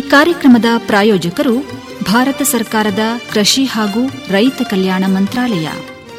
ಕಾರ್ಯಕ್ರಮದ ಪ್ರಾಯೋಜಕರು ಭಾರತ ಸರ್ಕಾರದ ಕೃಷಿ ಹಾಗೂ ರೈತ ಕಲ್ಯಾಣ ಮಂತ್ರಾಲಯ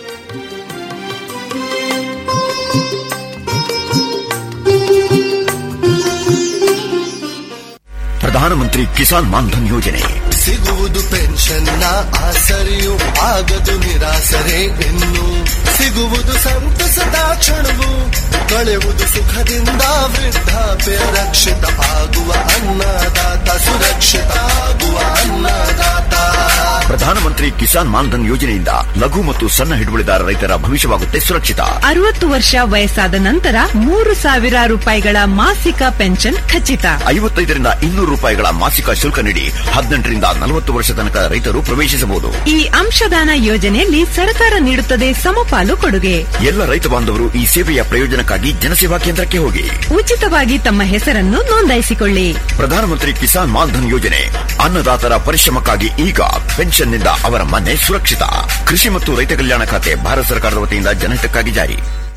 ಪ್ರಧಾನಮಂತ್ರಿ ಕಿಸಾನ್ ಮಾನ್ಧನ್ ಯೋಜನೆ ಸಿಗುವುದು ಪೆನ್ಷನ್ನ ಆಸರೆಯು ಆಗದು ನಿರಾಸರೆ ಇನ್ನು ಸಿಗುವುದು ಸಂತಸದ ಕ್ಷಣವು ಕಳೆಯುವುದು ಸುಖದಿಂದ ವೃದ್ಧಾಪ್ಯ ರಕ್ಷಿತ ಆಗುವ ಅನ್ನದಾತ ಸುರಕ್ಷಿತ ಆಗುವ ಅನ್ನದಾತ ಪ್ರಧಾನಮಂತ್ರಿ ಕಿಸಾನ್ ಮಾನ್ಧನ್ ಯೋಜನೆಯಿಂದ ಲಘು ಮತ್ತು ಸಣ್ಣ ಹಿಡುವಳಿದಾರ ರೈತರ ಭವಿಷ್ಯವಾಗುತ್ತೆ ಸುರಕ್ಷಿತ ಅರವತ್ತು ವರ್ಷ ವಯಸ್ಸಾದ ನಂತರ ಮೂರು ಸಾವಿರ ರೂಪಾಯಿಗಳ ಮಾಸಿಕ ಪೆನ್ಷನ್ ಖಚಿತ ಐವತ್ತೈದರಿಂದ ಇನ್ನೂರು ರೂಪಾಯಿಗಳ ಮಾಸಿಕ ಶುಲ್ಕ ನೀಡಿ ಹದಿನೆಂಟರಿಂದ ನಲವತ್ತು ವರ್ಷ ತನಕ ರೈತರು ಪ್ರವೇಶಿಸಬಹುದು ಈ ಅಂಶದಾನ ಯೋಜನೆಯಲ್ಲಿ ಸರ್ಕಾರ ನೀಡುತ್ತದೆ ಸಮಪಾಲು ಕೊಡುಗೆ ಎಲ್ಲ ರೈತ ಬಾಂಧವರು ಈ ಸೇವೆಯ ಪ್ರಯೋಜನಕ್ಕಾಗಿ ಜನಸೇವಾ ಕೇಂದ್ರಕ್ಕೆ ಹೋಗಿ ಉಚಿತವಾಗಿ ತಮ್ಮ ಹೆಸರನ್ನು ನೋಂದಾಯಿಸಿಕೊಳ್ಳಿ ಪ್ರಧಾನಮಂತ್ರಿ ಕಿಸಾನ್ ಮಾನ್ಧನ್ ಯೋಜನೆ ಅನ್ನದಾತರ ಪರಿಶ್ರಮಕ್ಕಾಗಿ ಈಗ ಪೆನ್ಷನ್ನಿಂದ ಅವರ ಮನೆ ಸುರಕ್ಷಿತ ಕೃಷಿ ಮತ್ತು ರೈತ ಕಲ್ಯಾಣ ಖಾತೆ ಭಾರತ ಸರ್ಕಾರದ ವತಿಯಿಂದ ಜನಹಿತಕ್ಕಾಗಿ ಜಾರಿ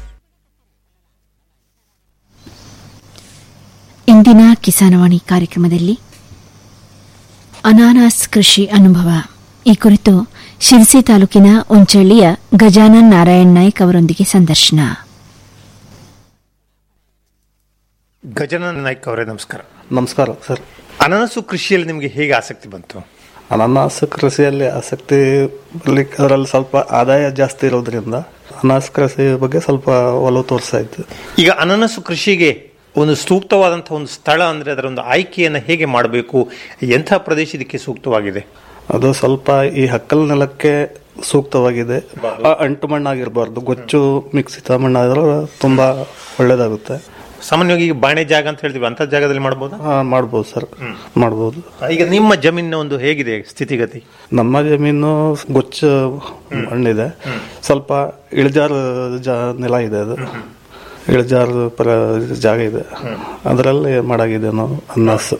ಇಂದಿನ ಕಿಸಾನವಾಣಿ ಕಾರ್ಯಕ್ರಮದಲ್ಲಿ ಅನಾನಸ್ ಕೃಷಿ ಅನುಭವ ಈ ಕುರಿತು ಶಿರಸಿ ತಾಲೂಕಿನ ಉಂಚಳ್ಳಿಯ ಗಜಾನನ್ ನಾರಾಯಣ್ ನಾಯ್ಕ್ ಅವರೊಂದಿಗೆ ಸಂದರ್ಶನ ಗಜಾನನ ನಾಯ್ಕ ಅವರೇ ನಮಸ್ಕಾರ ನಮಸ್ಕಾರ ಸರ್ ಅನನಸು ಕೃಷಿಯಲ್ಲಿ ನಿಮಗೆ ಹೇಗೆ ಆಸಕ್ತಿ ಬಂತು ಅನಾನಸ್ ಕೃಷಿಯಲ್ಲಿ ಆಸಕ್ತಿ ಬರ್ಲಿಕ್ಕೆ ಅದರಲ್ಲಿ ಸ್ವಲ್ಪ ಆದಾಯ ಜಾಸ್ತಿ ಇರೋದ್ರಿಂದ ಅನಾನಸ್ ಕೃಷಿ ಬಗ್ಗೆ ಸ್ವಲ್ಪ ಒಲವು ತೋರಿಸ್ತಾ ಇತ್ತು ಈಗ ಅನನಸು ಕೃಷಿಗೆ ಒಂದು ಸೂಕ್ತವಾದಂತಹ ಒಂದು ಸ್ಥಳ ಅಂದ್ರೆ ಅದರ ಒಂದು ಆಯ್ಕೆಯನ್ನು ಹೇಗೆ ಮಾಡಬೇಕು ಎಂಥ ಪ್ರದೇಶ ಇದಕ್ಕೆ ಸೂಕ್ತವಾಗಿದೆ ಅದು ಸ್ವಲ್ಪ ಈ ಹಕ್ಕಲ್ ನೆಲಕ್ಕೆ ಸೂಕ್ತವಾಗಿದೆ ಆ ಅಂಟು ಮಣ್ಣಾಗಿರಬಾರ್ದು ಗೊಚ್ಚು ಮಿಕ್ಸಿತ ಮಣ್ಣಾದ್ರೆ ತುಂಬಾ ಒಳ್ಳೇದಾಗುತ್ತೆ ಸಾಮಾನ್ಯವಾಗಿ ಈಗ ಬಾಣೆ ಜಾಗ ಅಂತ ಹೇಳ್ತೀವಿ ಅಂತ ಜಾಗದಲ್ಲಿ ಮಾಡಬಹುದಾ ಆ, ಮಾಡ್ಬೋದು ಸರ್ ಮಾಡ್ಬೋದು ಈಗ ನಿಮ್ಮ ಜಮೀನಿನ ಒಂದು ಹೇಗಿದೆ ಸ್ಥಿತಿಗತಿ ನಮ್ಮ ಜಮೀನು ಗೊಚ್ಚು ಮಣ್ಣಿದೆ ಸ್ವಲ್ಪ ಇಳಿಜಾರು ಜಾ ನೆಲ ಇದೆ ಅದು ಇಳಿಜಾರು ಪರ ಜಾಗ ಇದೆ ಅದರಲ್ಲಿ ಮಾಡಾಗಿದೆ ನಾವು ಅನ್ನಾಸ್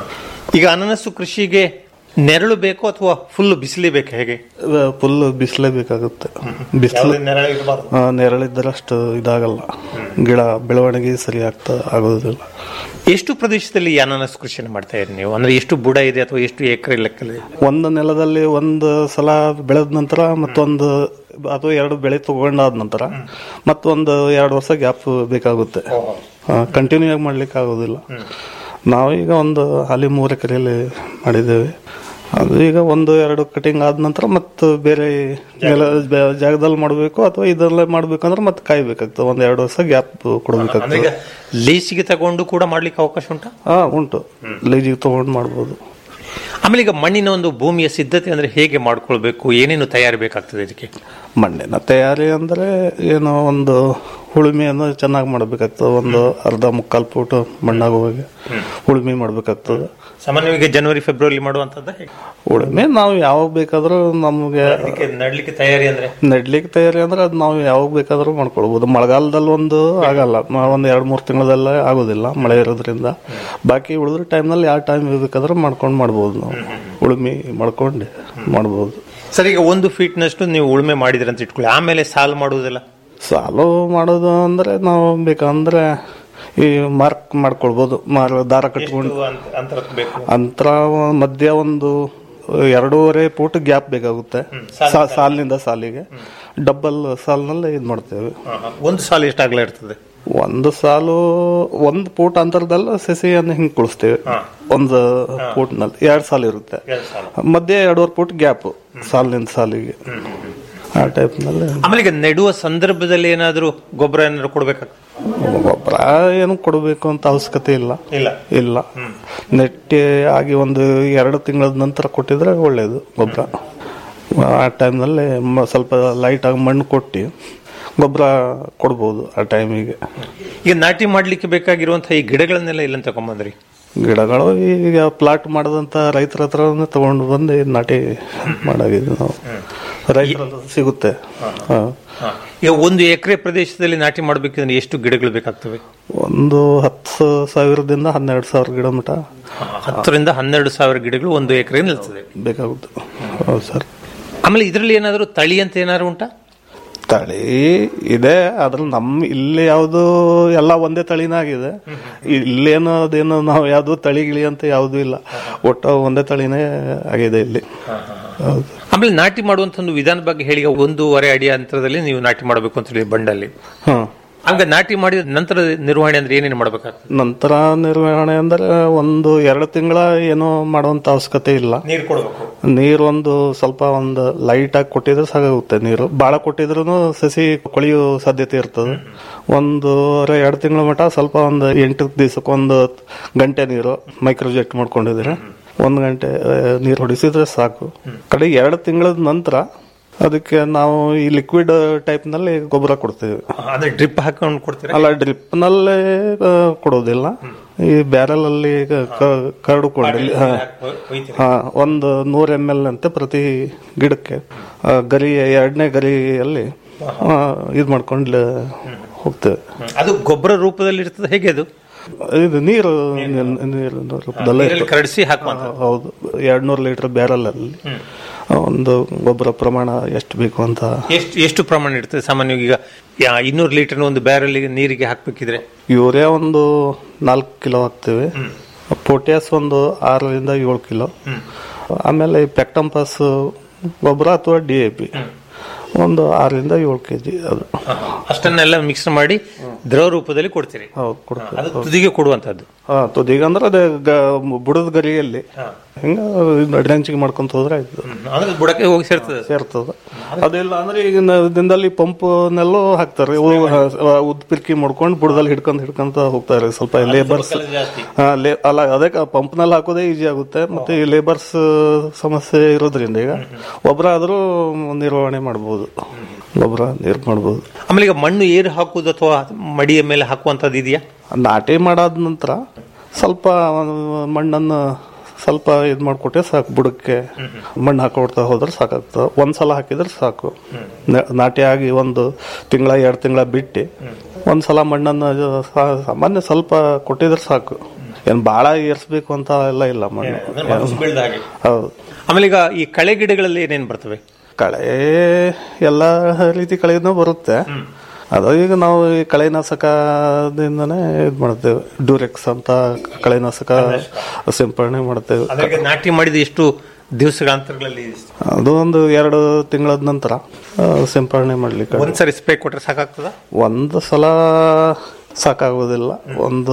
ಈಗ ಅನನಸು ಕೃಷಿಗೆ ನೆರಳು ಬೇಕು ಅಥವಾ ಫುಲ್ ಬಿಸಿಲಿ ಬೇಕು ಹೇಗೆ ಫುಲ್ ಬಿಸಿಲೇ ಬೇಕಾಗುತ್ತೆ ಬಿಸಿಲು ಯಾವುದೇ ನೆರಳು ಇರಬಾರ್ದು ನೆರಳಿದ್ದರೆ ಅಷ್ಟು ಇದಾಗಲ್ಲ ಗಿಡ ಬೆಳವಣಿಗೆ ಸರಿ ಆಗ್ತಾ ಆಗೋದಿಲ್ಲ ಎಷ್ಟು ಪ್ರದೇಶದಲ್ಲಿ ಈ ಅನಾನಸ್ ಕೃಷಿಯನ್ನು ಮಾಡ್ತಾ ಇದ್ದೀರಿ ನೀವು ಅಂದ್ರೆ ಎಷ್ಟು ಬುಡ ಇದೆ ಅಥವಾ ಎಷ್ಟು ಎಕರೆ ಲೆಕ್ಕದಲ್ಲಿ ಒಂದು ನೆಲದಲ್ಲಿ ಒಂದು ಸಲ ಬೆಳೆದ ನಂತರ ಮತ್ತೊಂದು ಅಥವಾ ಎರಡು ಬೆಳೆ ತಗೊಂಡಾದ ನಂತರ ಮತ್ತೊಂದು ಎರಡು ವರ್ಷ ಗ್ಯಾಪ್ ಬೇಕಾಗುತ್ತೆ ಕಂಟಿನ್ಯೂ ಆಗಿ ಮಾಡ್ಲಿಕ್ಕೆ ಆಗೋದಿಲ್ಲ ನಾವು ಈಗ ಒಂದು ಹಾಲಿ ಮೂರು ಎಕರೆಯಲ್ಲಿ ಮಾಡಿದ್ದೇವೆ ಅದು ಈಗ ಒಂದು ಎರಡು ಕಟಿಂಗ್ ಆದ ನಂತರ ಮತ್ತೆ ಬೇರೆ ನೆಲ ಬೆ- ಜಾಗದಲ್ಲಿ ಮಾಡಬೇಕು ಅಥವಾ ಇದರಲ್ಲೇ ಮಾಡ್ಬೇಕಂದ್ರೆ ಮತ್ತೆ ಕಾಯ್ಬೇಕಾಗ್ತದೆ ಒಂದು ಎರಡು ವರ್ಷ ಗ್ಯಾಪ್ ಅಂದ್ರೆ ಕೊಡಬೇಕಾಗ್ತದೆ ಈಗ ಲೀಸಿಗೆ ತಗೊಂಡು ಕೂಡ ಮಾಡ್ಲಿಕ್ಕೆ ಅವಕಾಶ ಉಂಟಾ ಹಾ ಉಂಟು ಲೀಜಿಗೆ ತಗೊಂಡು ಮಾಡ್ಬೋದು ಆಮೇಲೆ ಈಗ ಮಣ್ಣಿನ ಒಂದು ಭೂಮಿಯ ಸಿದ್ಧತೆ ಅಂದ್ರೆ ಹೇಗೆ ಮಾಡ್ಕೊಳ್ಬೇಕು ಏನೇನು ತಯಾರಿ ಬೇಕಾಗ್ತದೆ ಇದಕ್ಕೆ ಮಣ್ಣಿನ ತಯಾರಿ ಅಂದ್ರೆ ಏನೋ ಒಂದು ಉಳುಮೆಯನ್ನು ಚೆನ್ನಾಗಿ ಮಾಡ್ಬೇಕಾಗ್ತದೆ ಒಂದು ಅರ್ಧ ಮುಕ್ಕಾಲು ಫೂಟ್ ಮಣ್ಣಾಗುವಾಗ ಉಳುಮೆ ಮಾಡ್ಬೇಕಾಗ್ತದೆ ಸಾಮಾನ್ಯವಾಗಿ ಜನವರಿ ಫೆಬ್ರವರಿ ಮಾಡುವಂತದ್ದು ಹೇಗೆ ಉಳುಮೆ ನಾವು ಯಾವಾಗ ಬೇಕಾದ್ರೂ ನಮಗೆ ಅದಕ್ಕೆ ನಡ್ಲಿಕ್ಕೆ ತಯಾರಿ ಅಂದ್ರೆ ನೆಡ್ಲಿಕ್ಕೆ ತಯಾರಿ ಅಂದ್ರೆ ಅದು ನಾವು ಯಾವಾಗ ಬೇಕಾದ್ರೂ ಮಾಡ್ಕೊಳ್ಬೋದು ಮಳೆಗಾಲದಲ್ಲಿ ಒಂದು ಆಗಲ್ಲ ಮ- ಒಂದು ಎರಡು ಮೂರು ತಿಂಗಳದಲ್ಲ ಆಗೋದಿಲ್ಲ ಮಳೆ ಇರೋದ್ರಿಂದ ಬಾಕಿ ಉಳಿದ್ರ ಟೈಮ್ನಲ್ಲಿ ಯಾವ ಟೈಮ್ ಬೇಕಾದ್ರೂ ಮಾಡ್ಕೊಂಡು ಮಾಡ್ಬೋದು ನಾವು ಉಳುಮೆ ಮಾಡ್ಕೊಂಡು ಮಾಡ್ಬೋದು ಸರ್ ಈಗ ಒಂದು ಫೀಟ್ನಷ್ಟು ನೀವು ಉಳುಮೆ ಮಾಡಿದ್ರಿ ಅಂತ ಇಟ್ಕೊಳ್ಳಿ ಆಮೇಲೆ ಸಾಲು ಮಾಡುವುದಿಲ್ಲ ಸಾಲು ಮಾಡೋದು ಅಂದ್ರೆ ನಾವು ಬೇಕಂದ್ರೆ ಈ ಮಾರ್ಕ್ ಮಾಡ್ಕೊಳ್ಬೋದು ಮಾರ್ ದಾರ ಕಟ್ಕೊಂಡು ಎಷ್ಟು ಅಂತ- ಅಂತರ ಬೇಕು ಅಂತರ ಮಧ್ಯ ಒಂದು ಎರಡೂವರೆ ಫೂಟ್ ಗ್ಯಾಪ್ ಬೇಕಾಗುತ್ತೆ ಸಾ- ಸಾಲಿನಿಂದ ಸಾಲಿಗೆ ಡಬಲ್ ಸಾಲಿನಲ್ಲಿ ಇದು ಮಾಡ್ತೇವೆ ಒಂದು ಸಾಲು ಎಷ್ಟಾಗ್ಲಾ ಇರ್ತದೆ ಒಂದು ಸಾಲು ಒಂದು ಫೂಟ್ ಅಂತರದಲ್ಲಿ ಸಸಿಯನ್ನು ಹಿಂಗ್ ಕುಳಿಸ್ತೇವೆ ಒಂದು ಫೂಟ್ನಲ್ಲಿ ಎರಡು ಸಾಲು ಇರುತ್ತೆ ಮಧ್ಯೆ ಎರಡೂವರೆ ಫೂಟ್ ಗ್ಯಾಪ್ ಸಾಲಿನಿಂದ ಸಾಲಿಗೆ ಆ ಟೈಪ್ನಲ್ಲಿ ಆಮೇಲೆ ಈಗ ನೆಡುವ ಸಂದರ್ಭದಲ್ಲಿ ಏನಾದ್ರೂ ಗೊಬ್ಬರ ಏನಾದ್ರು ಕೊಡ್ಬೇಕಾಗ್ತದೆ ಗೊಬ್ಬರ ಏನು ಕೊಡಬೇಕು ಅಂತ ಅವಶ್ಯಕತೆ ಇಲ್ಲ ಇಲ್ಲ ಇಲ್ಲ ನೆಟ್ಟಿ ಆಗಿ ಒಂದು ಎರಡು ತಿಂಗಳ ನಂತರ ಕೊಟ್ಟಿದ್ರೆ ಒಳ್ಳೇದು ಗೊಬ್ಬರ ಆ ಟೈಮ್ನಲ್ಲಿ ಸ್ವಲ್ಪ ಲೈಟಾಗಿ ಮಣ್ಣು ಕೊಟ್ಟು ಗೊಬ್ಬರ ಕೊಡ್ಬೋದು ಆ ಟೈಮಿಗೆ ಈಗ ನಾಟಿ ಮಾಡ್ಲಿಕ್ಕೆ ಬೇಕಾಗಿರುವಂತಹ ಈ ಗಿಡಗಳನ್ನೆಲ್ಲ ಇಲ್ಲ ತಗೊಂಬಂದ್ರಿ ಗಿಡಗಳು ಈಗ ಪ್ಲಾಟ್ ಮಾಡದಂತ ರೈತರ ಹತ್ರ ತಗೊಂಡು ಬಂದು ಇದ್ ನಾಟಿ ಮಾಡಾಗಿದ್ವಿ ನಾವು ರೈತರ ಹತ್ರ ಸಿಗುತ್ತೆ ಹಾ. ಈಗ ಒಂದು ಎಕರೆ ಪ್ರದೇಶದಲ್ಲಿ ನಾಟಿ ಮಾಡ್ಬೇಕಂದ್ರೆ ಎಷ್ಟು ಗಿಡಗಳು ಬೇಕಾಗ್ತವೆ ಒಂದು ಹತ್ತು ಸಾವಿರದಿಂದ ಹನ್ನೆರಡು ಸಾವಿರ ಗಿಡ ಮಟ ಹತ್ತರಿಂದ ಹನ್ನೆರಡು ಸಾವಿರ ಗಿಡಗಳು ಒಂದು ಎಕರೆ ನಿಲ್ತದೆ ಬೇಕಾಗುತ್ತೆ ಹೌದು ಸರ್ ಆಮೇಲೆ ಇದರಲ್ಲಿ ಏನಾದರೂ ತಳಿ ಅಂತ ಏನಾದ್ರು ಉಂಟಾ ತಳಿ ಇದೆ ಆದ್ರೆ ನಮ್ಮ ಇಲ್ಲಿ ಯಾವುದು ಎಲ್ಲ ಒಂದೇ ತಳಿನಾಗಿದೆ ಇಲ್ಲೇನು ಅದೇನು ನಾವು ಯಾವ್ದು ತಳಿ ಗಿಳಿ ಅಂತ ಯಾವ್ದು ಇಲ್ಲ ಒಟ್ಟು ಒಂದೇ ತಳಿನೇ ಆಗಿದೆ ಇಲ್ಲಿ ಹೌದು ಆಮೇಲೆ ನಾಟಿ ಮಾಡುವಂತ ಒಂದು ವಿಧಾನ ಬಗ್ಗೆ ಹೇಳಿ ಒಂದೂವರೆ ಅಡಿ ಅಂತರದಲ್ಲಿ ನೀವು ನಾಟಿ ಮಾಡಬೇಕು ಅಂತ ಹೇಳಿ ಬಂಡಲ್ಲಿ ಹ್ಮ್ ಹಂಗ ನಾಟಿ ಮಾಡಿದ ನಂತರ ನಿರ್ವಹಣೆ ಅಂದ್ರೆ ಏನೇನು ಮಾಡ್ಬೇಕಾಗ್ತದೆ ನಂತರ ನಿರ್ವಹಣೆ ಅಂದ್ರೆ ಒಂದು ಎರಡು ತಿಂಗಳ ಏನೋ ಮಾಡುವಂತ ಅವಶ್ಯಕತೆ ಇಲ್ಲ ನೀರು ಕೊಡಬೇಕು ನೀರು ಒಂದು ಸ್ವಲ್ಪ ಒಂದು ಲೈಟ್ ಆಗಿ ಕೊಟ್ಟಿದ್ರೆ ಸಾಕಾಗುತ್ತೆ ನೀರು ಬಾಳ ಕೊಟ್ಟಿದ್ರು ಸಸಿ ಕೊಳೆಯೋ ಸಾಧ್ಯತೆ ಇರ್ತದೆ ಒಂದು ಎರಡು ತಿಂಗಳ ಮಟ್ಟ ಸ್ವಲ್ಪ ಒಂದು ಎಂಟು ದಿವಸಕ್ಕೆ ಒಂದು ಗಂಟೆ ನೀರು ಮೈಕ್ರೋಜೆಟ್ ಮಾಡ್ಕೊಂಡಿದ್ರೆ ಒಂದು ಗಂಟೆ ಆ, ನೀರು ಹೊಡಿಸಿದ್ರೆ ಸಾಕು ಕಡೆ ಎರಡು ತಿಂಗಳ ನಂತರ ಅದಕ್ಕೆ ನಾವು ಈ ಲಿಕ್ವಿಡ್ ಟೈಪ್ ನಲ್ಲಿ ಗೊಬ್ಬರ ಕೊಡ್ತೀವಿ ಅಂದ್ರೆ ಡ್ರಿಪ್ ಹಾಕೊಂಡು ಕೊಡ್ತೀರಾ ಅಲ್ಲ ಡ್ರಿಪ್ ನಲ್ಲೇ ಆ, ಕೊಡೋದಿಲ್ಲ ಈ ಬ್ಯಾರಲ್ ಅಲ್ಲಿ ಕರಡುಕೊಂಡು ಹಾ ಹಾ ಒಂದು ನೂರ ಎಮ್ ಎಲ್ ಅಂತೆ ಪ್ರತಿ ಗಿಡಕ್ಕೆ ಆ, ಗರಿ ಎರಡನೇ ಗರಿಯಲ್ಲಿ ಇದು ಮಾಡ್ಕೊಂಡು ಹೋಗ್ತೇವೆ ಅದು ಗೊಬ್ಬರ ರೂಪದಲ್ಲಿ ಇರ್ತದೆ ಹೇಗೆ ಅದು ಇದು ನೀರು ನೀರಿನ ರೂಪದಲ್ಲೇ ನೀರಲ್ಲಿ ಕರಡಿಸಿ ಹಾಕುವಂತ ಹೌದು ಎರಡ್ನೂರು ಲೀಟರ್ ಬ್ಯಾರಲ್ ಅಲ್ಲಿ ಒಂದು ಗೊಬ್ಬರ ಪ್ರಮಾಣ ಎಷ್ಟು ಬೇಕು ಅಂತ ಎಷ್ಟು ಎಷ್ಟು ಪ್ರಮಾಣ ಇರ್ತದೆ ಸಾಮಾನ್ಯವಾಗಿ ಈಗ ಯಾ- ಇನ್ನೂರು ಲೀಟರ್ ಒಂದು ಬ್ಯಾರಲ್ ನೀರಿಗೆ ಹಾಕ್ಬೇಕಿದ್ರೆ ಯೂರಿಯಾ ಒಂದು ನಾಲ್ಕು ಕಿಲೋ ಹಾಕ್ತೇವೆ ಪೊಟ್ಯಾಸ್ ಒಂದು ಆರರಿಂದ ಏಳು ಕಿಲೋ ಆಮೇಲೆ ಪೆಕ್ಟಂಪಸ್ ಗೊಬ್ಬರ ಅಥವಾ ಡಿ ಎ ಪಿ ಒಂದು ಆರರಿಂದ ಏಳು ಕೆ ಜಿ ಅದು ಅಷ್ಟನ್ನೆಲ್ಲ ಮಿಕ್ಸ್ ಮಾಡಿ ದ್ರವ ರೂಪದಲ್ಲಿ ಕೊಡ್ತೀರಿ ಹೌದು ಕೊಡ್ತೇವೆ ಅದು ತುದಿಗೆ ಕೊಡುವಂತದ್ದು ಹಾ ತುದಿಗ ಅಂದ್ರೆ ಅದೇ ಗ- ಬುಡದ ಗರಿಯಲ್ಲಿ ಹಿಂಗ ಡ್ರೆಂಚಿಂಗ್ ಮಾಡ್ಕೊಂತ ಹೋದ್ರೆ ಆಯ್ತು ಅಂದ್ರೆ ಬುಡಕ್ಕೆ ಹೋಗಿ ಸೇರ್ತದೆ ಸೇರ್ತದ ಅದಿಲ್ಲ ಅಂದ್ರೆ ಈಗ ನ- ದಿನದಲ್ಲಿ ಪಂಪ್ನೆಲ್ಲೋ ಹಾಕ್ತಾರೆ ಇವು, ಆ, ಉದ್ದ ಪಿರ್ಕಿ ಮಾಡ್ಕೊಂಡು ಬುಡದಲ್ಲಿ ಹಿಡ್ಕೊಂಡ್ ಹಿಡ್ಕೊಂತ ಹೋಗ್ತಾರೆ ಸ್ವಲ್ಪ ಲೇಬರ್ಸ್ ಜಾಸ್ತಿ ಅಲ್ಲ ಅದೇ ಪಂಪ್ನಲ್ಲಿ ಹಾಕೋದೇ ಈಜಿ ಆಗುತ್ತೆ ಮತ್ತೆ ಈ ಲೇಬರ್ಸ್ ಸಮಸ್ಯೆ ಇರೋದ್ರಿಂದ ಈಗ ಒಬ್ಬರ ಆದ್ರೂ ನಿರ್ವಹಣೆ ಮಾಡ್ಬೋದು ಗೊಬ್ಬರ ನೀರು ಮಾಡ್ಬೋದು ಆಮೇಲೆ ಈಗ ಮಣ್ಣು ಏರು ಹಾಕುವುದು ಅಥವಾ ಮಡಿಯ ಮೇಲೆ ಹಾಕುವಂತದ್ದು ಇದೆಯಾ ನಾಟಿ ಮಾಡಾದ ನಂತರ ಸ್ವಲ್ಪ ಮಣ್ಣನ್ನು ಸ್ವಲ್ಪ ಇದು ಮಾಡಿಕೊಟ್ಟೆ ಸಾಕು ಬುಡಕ್ಕೆ ಮಣ್ಣು ಹಾಕೊಡ್ತಾ ಹೋದ್ರೆ ಸಾಕಾಗ್ತದೆ ಒಂದ್ಸಲ ಹಾಕಿದ್ರೆ ಸಾಕು ನ- ನಾಟಿ ಆಗಿ ಒಂದು ತಿಂಗಳ ಎರಡು ತಿಂಗಳ ಬಿಟ್ಟು ಒಂದ್ಸಲ ಮಣ್ಣನ್ನು ಸಾ- ಸಾಮಾನ್ಯ ಸ್ವಲ್ಪ ಕೊಟ್ಟಿದ್ರೆ ಸಾಕು ಏನು ಭಾಳ ಏರ್ಸ್ಬೇಕು ಅಂತ ಎಲ್ಲ ಇಲ್ಲ ಮಣ್ಣು ಹೌದು ಆಮೇಲೆ ಈಗ ಈ ಕಳೆ ಗಿಡಗಳಲ್ಲಿ ಏನೇನು ಬರ್ತವೆ ಕಳೆ ಎಲ್ಲ ರೀತಿ ಕಳೆನೂ ಬರುತ್ತೆ ಅದು ಈಗ ನಾವು ಈ ಕಳೆನಾಶಕದಿಂದನೇ ಇದು ಮಾಡ್ತೇವೆ ಡ್ಯೂರೆಕ್ಸ್ ಅಂತ ಕಳೆನಾಶಕ ಸಿಂಪರಣೆ ಮಾಡ್ತೇವೆ ಅದ್ರಾಗೆ ನಾಟಿ ಮಾಡಿದ ಎಷ್ಟು ದಿವಸಗಳ ಅಂತರಗಳಲ್ಲಿ ಅದು ಒಂದು ಎರಡು ತಿಂಗಳ ನಂತರ ಆ, ಸಿಂಪರಣೆ ಮಾಡ್ಲಿಕ್ಕೆ ಒಂದ್ಸರಿ ಸ್ಪ್ರೇ ಕೊಟ್ರೆ ಸಾಕಾಗ್ತದ ಒಂದು ಸಲ ಸಾಕಾಗೋದಿಲ್ಲ ಒಂದು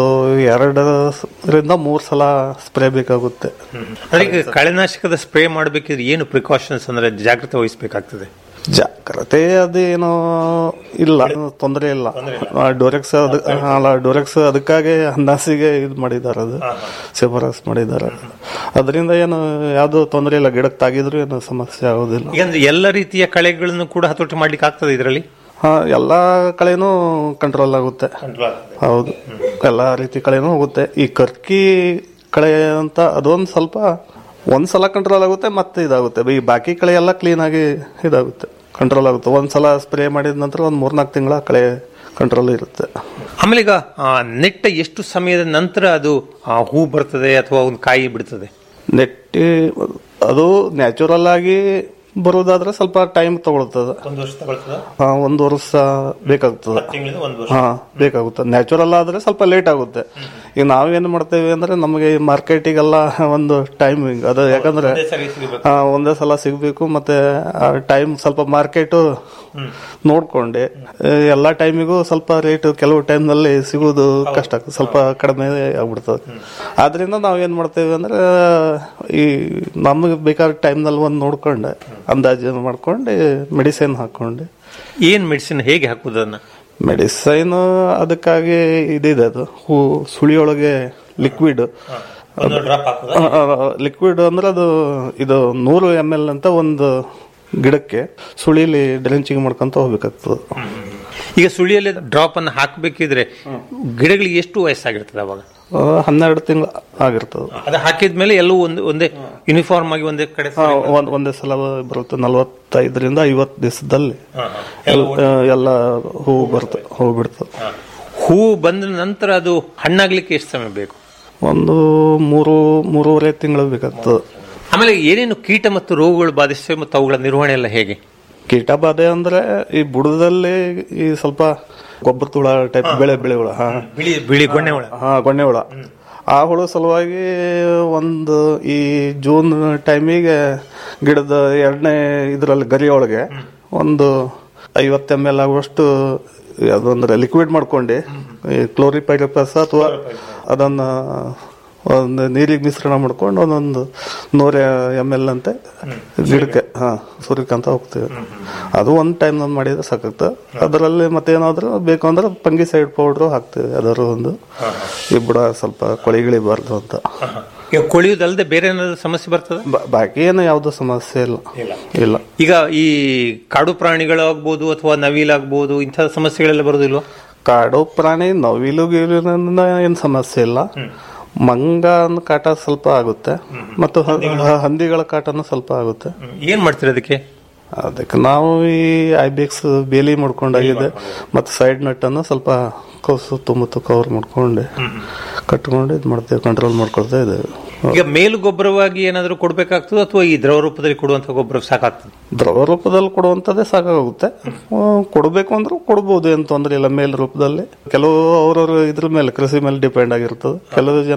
ಎರಡರಿಂದ ಮೂರು ಸಲ ಸ್ಪ್ರೇ ಬೇಕಾಗುತ್ತೆ ಅಂದ್ರೆ ಈಗ ಕಳೆನಾಶಕದ ಸ್ಪ್ರೇ ಮಾಡಬೇಕಿದ್ರೆ ಏನು ಪ್ರಿಕಾಷನ್ಸ್ ಅಂದ್ರೆ ಜಾಗ್ರತೆ ವಹಿಸಬೇಕಾಗ್ತದೆ ಜಾಗ್ರತೆ ಅದೇನೋ ಇಲ್ಲ ತೊಂದರೆ ಇಲ್ಲ ಡೋರೆಕ್ಸ್ ಅದ ಅಲ್ಲ ಡೋರೆಕ್ಸ್ ಅದಕ್ಕಾಗಿ ಹನ್ನಾಸಿಗೆ ಇದು ಮಾಡಿದ್ದಾರೆ ಅದು ಶಿಫಾರಸ್ ಮಾಡಿದ್ದಾರೆ ಅದರಿಂದ ಏನು ಯಾವ್ದು ತೊಂದರೆ ಇಲ್ಲ ಗಿಡಕ್ಕೆ ತಾಗಿದ್ರು ಏನು ಸಮಸ್ಯೆ ಆಗೋದಿಲ್ಲ ಈಗ ಅಂದ್ರೆ ಎಲ್ಲ ರೀತಿಯ ಕಳೆಗಳನ್ನು ಕೂಡ ಹತೋಟಿ ಮಾಡ್ಲಿಕ್ಕೆ ಆಗ್ತದೆ ಇದರಲ್ಲಿ ಹಾ ಎಲ್ಲಾ ಕಳೆನೂ ಕಂಟ್ರೋಲ್ ಆಗುತ್ತೆ ಹೌದು ಎಲ್ಲಾ ರೀತಿ ಕಳೆನೂ ಹೋಗುತ್ತೆ ಈ ಕರ್ಕಿ ಕಳೆ ಅಂತ ಅದೊಂದು ಸ್ವಲ್ಪ ಒಂದ್ಸಲ ಕಂಟ್ರೋಲ್ ಆಗುತ್ತೆ ಮತ್ತೆ ಇದಾಗುತ್ತೆ ಈ ಬಾಕಿ ಕಳೆ ಎಲ್ಲ ಕ್ಲೀನ್ ಆಗಿ ಇದಾಗುತ್ತೆ ಕಂಟ್ರೋಲ್ ಆಗುತ್ತೆ ಒಂದ್ಸಲ ಸ್ಪ್ರೇ ಮಾಡಿದ ನಂತರ ಒಂದು ಮೂರ್ನಾಲ್ಕು ತಿಂಗಳ ಕಳೆ ಕಂಟ್ರೋಲ್ ಇರುತ್ತೆ ಆಮೇಲೆ ಈಗ ಆ, ನೆಟ್ಟ ಎಷ್ಟು ಸಮಯದ ನಂತರ ಅದು ಆ, ಹೂ ಬರ್ತದೆ ಅಥವಾ ಒಂದು ಕಾಯಿ ಬಿಡ್ತದೆ ನೆಟ್ಟಿ ಅದು ನ್ಯಾಚುರಲ್ ಆಗಿ ಬರುವುದಾದ್ರೆ ಸ್ವಲ್ಪ ಟೈಮ್ ತಗೊಳ್ತದೆ ಒಂದು ವರ್ಷ ತಗೊಳ್ತದ ಹಾ, ಒಂದು ವರ್ಷ ಬೇಕಾಗ್ತದೆ ತಿಂಗಳಿಂದ ಒಂದು ವರ್ಷ ಹಾ ಬೇಕಾಗುತ್ತೆ ನ್ಯಾಚುರಲ್ ಆದ್ರೆ ಸ್ವಲ್ಪ ಲೇಟ್ ಆಗುತ್ತೆ ಈಗ ನಾವೇನ್ ಮಾಡ್ತೇವೆ ಅಂದ್ರೆ ನಮಗೆ ಮಾರ್ಕೆಟಿಗೆಲ್ಲ ಒಂದು ಟೈಮಿಂಗ್ ಅದು ಯಾಕಂದ್ರೆ ಸರಿ ಸಿಗಬೇಕು ಹಾ, ಒಂದೇ ಸಲ ಸಿಗ್ಬೇಕು ಮತ್ತೆ ಟೈಮ್ ಸ್ವಲ್ಪ ಮಾರ್ಕೆಟ್ ನೋಡ್ಕೊಂಡೆ ಆ, ಎಲ್ಲಾ ಟೈಮಿಗೂ ಸ್ವಲ್ಪ ರೇಟ್ ಕೆಲವು ಟೈಮ್ ನಲ್ಲಿ ಸಿಗುವುದು ಕಷ್ಟ ಆಗ್ತದೆ ಸ್ವಲ್ಪ ಕಡಿಮೆ ಆಗ್ಬಿಡ್ತದೆ ಆದ್ರಿಂದ ನಾವ್ ಏನ್ ಮಾಡ್ತೇವೆ ಅಂದ್ರೆ ಈ ನಮಗೆ ಬೇಕಾದ ಟೈಮ್ ನಲ್ಲಿ ಒಂದು ನೋಡ್ಕೊಂಡೆ ಅಂದಾಜು ಮಾಡ್ಕೊಂಡು ಮೆಡಿಸಿನ್ ಹಾಕೊಂಡೆ ಏನ್ ಮೆಡಿಸಿನ್ ಹೇಗೆ ಹಾಕುದು ಅದನ್ನ ಮೆಡಿಸೈನ್ ಅದಕ್ಕಾಗಿ ಇದಿದೆ ಅದು ಹೂ ಸುಳಿಯೊಳಗೆ ಲಿಕ್ವಿಡ್ ಒಂದು ಡ್ರಾಪ್ ಹಾಕುದ ಲಿಕ್ವಿಡ್ ಅಂದ್ರೆ ಅದು ಇದು ನೂರು ಎಮ್ ಎಲ್ ಅಂತ ಒಂದು ಗಿಡಕ್ಕೆ ಸುಳಿಲಿ ಡ್ರೆಂಚಿಂಗ್ ಮಾಡ್ಕೊಂತ ಹೋಗ್ಬೇಕಾಗ್ತದೆ ಈಗ ಸುಳಿಯಲ್ಲಿ ಡ್ರಾಪ್ ಅನ್ನು ಹಾಕಬೇಕಿದ್ರೆ ಗಿಡಗಳಿಗೆ ಎಷ್ಟು ವಯಸ್ಸಾಗಿರ್ತದೆ ಅವಾಗ ಆ, ಹನ್ನೆರಡು ತಿಂಗಳು ಆಗಿರ್ತದೆ ಅದು ಹಾಕಿದ್ಮೇಲೆ ಎಲ್ಲವೂ ಒಂದು ಒಂದೇ ಯೂನಿಫಾರ್ಮ್ ಆಗಿ ಒಂದೇ ಕಡೆ ಆ, ಒಂದ್ ಒಂದೇ ಸಲ ಬರುತ್ತೆ ನಲವತ್ತೈದರಿಂದ ಐವತ್ತು ದಿವಸದಲ್ಲಿ ಎಲ್ಲ ಹೂ ಬರ್ತದೆ ಹೂ ಬಿಡ್ತದೆ ಹೂ ಬಂದ ನಂತರ ಅದು ಹಣ್ಣಾಗ್ಲಿಕ್ಕೆ ಎಷ್ಟು ಸಮಯ ಬೇಕು ಒಂದು ಮೂರು ಮೂರುವರೆ ತಿಂಗಳು ಬೇಕಾಗ್ತದೆ ಆಮೇಲೆ ಏನೇನು ಕೀಟ ಮತ್ತು ರೋಗಗಳು ಬಾಧಿಸ್ತವೆ ಮತ್ತು ಅವುಗಳ ನಿರ್ವಹಣೆ ಎಲ್ಲ ಹೇಗೆ ಕೀಟ ಬಾಧೆ ಅಂದ್ರೆ ಈ ಬುಡದಲ್ಲಿ ಈ ಸ್ವಲ್ಪ ಗೊಬ್ಬರ ತುಳ ಟೈಪ್ ಬೆಳೆ ಬೆಳೆ ಹುಳ ಹಾ ಬಿಳಿ ಬಿಳಿ ಗೊಣ್ಣೆ ಹುಳ ಹಾ ಗೊಣ್ಣೆ ಹುಳ ಆ ಹುಳ ಸಲುವಾಗಿ ಒಂದು ಈ ಜೂನ್ ಟೈಮಿಗೆ ಗಿಡದ ಎರಡನೇ ಇದರಲ್ಲಿ ಗರಿ ಒಳಗೆ ಒಂದು ಐವತ್ತು ಎಮ್ ಎಲ್ ಆಗುವಷ್ಟು ಅದೊಂದ್ರೆ ಲಿಕ್ವಿಡ್ ಮಾಡ್ಕೊಂಡು ಕ್ಲೋರಿಪೈರಪಸ್ ಅಥವಾ ಅದನ್ನ ಒಂದು ನೀರಿಗೆ ಮಿಶ್ರಣ ಮಾಡ್ಕೊಂಡು ಒಂದೊಂದು ನೂರ ಎಮ್ ಎಲ್ ಅಂತೆ ಗಿಡಕ್ಕೆ ಹಾ ಸೂರ್ಯಕಾಂತ ಹೋಗ್ತೀವಿ ಅದು ಒಂದು ಟೈಮ್ ಮಾಡಿದ್ರೆ ಸಾಕಾಗ್ತದೆ ಅದರಲ್ಲಿ ಮತ್ತೇನಾದ್ರೂ ಬೇಕು ಅಂದ್ರೆ ಫಂಗಿಸೈಡ್ ಪೌಡ್ರು ಹಾಕ್ತೀವಿ ಅದರ ಒಂದು ಈ ಬುಡ ಸ್ವಲ್ಪ ಕೊಳಿಗಿಳಿಬಾರ್ದು ಅಂತ ಈಗ ಕೊಳೆಯುವುದಲ್ಲದೆ ಬೇರೆ ಏನಾದ್ರು ಸಮಸ್ಯೆ ಬರ್ತದ ಬ- ಬಾಕಿ ಏನು ಯಾವ್ದು ಸಮಸ್ಯೆ ಇಲ್ಲ ಇಲ್ಲ ಈಗ ಈ ಕಾಡು ಪ್ರಾಣಿಗಳಾಗ್ಬೋದು ಅಥವಾ ನವಿಲಾಗ್ಬೋದು ಇಂಥ ಸಮಸ್ಯೆಗಳೆಲ್ಲ ಬರೋದಿಲ್ವಾ ಕಾಡು ಪ್ರಾಣಿ ನವಿಲು ಗೀಲಿನಿಂದ ಏನು ಸಮಸ್ಯೆ ಇಲ್ಲ ಮಂಗನ ಕಾಟ ಸ್ವಲ್ಪ ಆಗುತ್ತೆ ಮತ್ತು ಹ- ಹ- ಹಂದಿಗಳ ಕಾಟನು ಸ್ವಲ್ಪ ಆಗುತ್ತೆ ಏನ್ ಮಾಡ್ತೀರಿ ಅದಕ್ಕೆ ಅದಕ್ಕೆ ನಾವು ಈ ಐಬಿಕ್ಸ್ ಬೇಲಿ ಮಾಡ್ಕೊಂಡಾಗಿದೆ ಮತ್ತು ಸೈಡ್ ನಟ್ ಅನ್ನು ಸ್ವಲ್ಪ ಕೌಸು ತುಂಬ ಕವರ್ ಮಾಡ್ಕೊಂಡು ಕಟ್ಕೊಂಡು ಇದು ಮಾಡ್ತೇವೆ ಕಂಟ್ರೋಲ್ ಮಾಡ್ಕೊಳ್ತಾ ಇದ್ದೇವೆ ಈಗ ಮೇಲು ಗೊಬ್ಬರವಾಗಿ ಏನಾದರೂ ಕೊಡ್ಬೇಕಾಗ್ತದೆ ಅಥವಾ ಈ ದ್ರವ ರೂಪದಲ್ಲಿ ಕೊಡುವಂತ ಗೊಬ್ಬರ ಸಾಕಾಗ್ತದೆ ದ್ರವ ರೂಪದಲ್ಲಿ ಕೊಡುವಂಥದ್ದೇ ಸಾಕಾಗುತ್ತೆ ಆ, ಕೊಡಬೇಕು ಅಂದ್ರೆ ಕೊಡ್ಬೋದು ಏನು ತೊಂದರೆ ಇಲ್ಲ ಮೇಲ್ ರೂಪದಲ್ಲಿ ಕೆಲವು ಅವ್ರವ್ರ ಇದ್ರ ಮೇಲೆ ಕೃಷಿ ಮೇಲೆ ಡಿಪೆಂಡ್ ಆಗಿರ್ತದೆ ಕೆಲವು ಜನ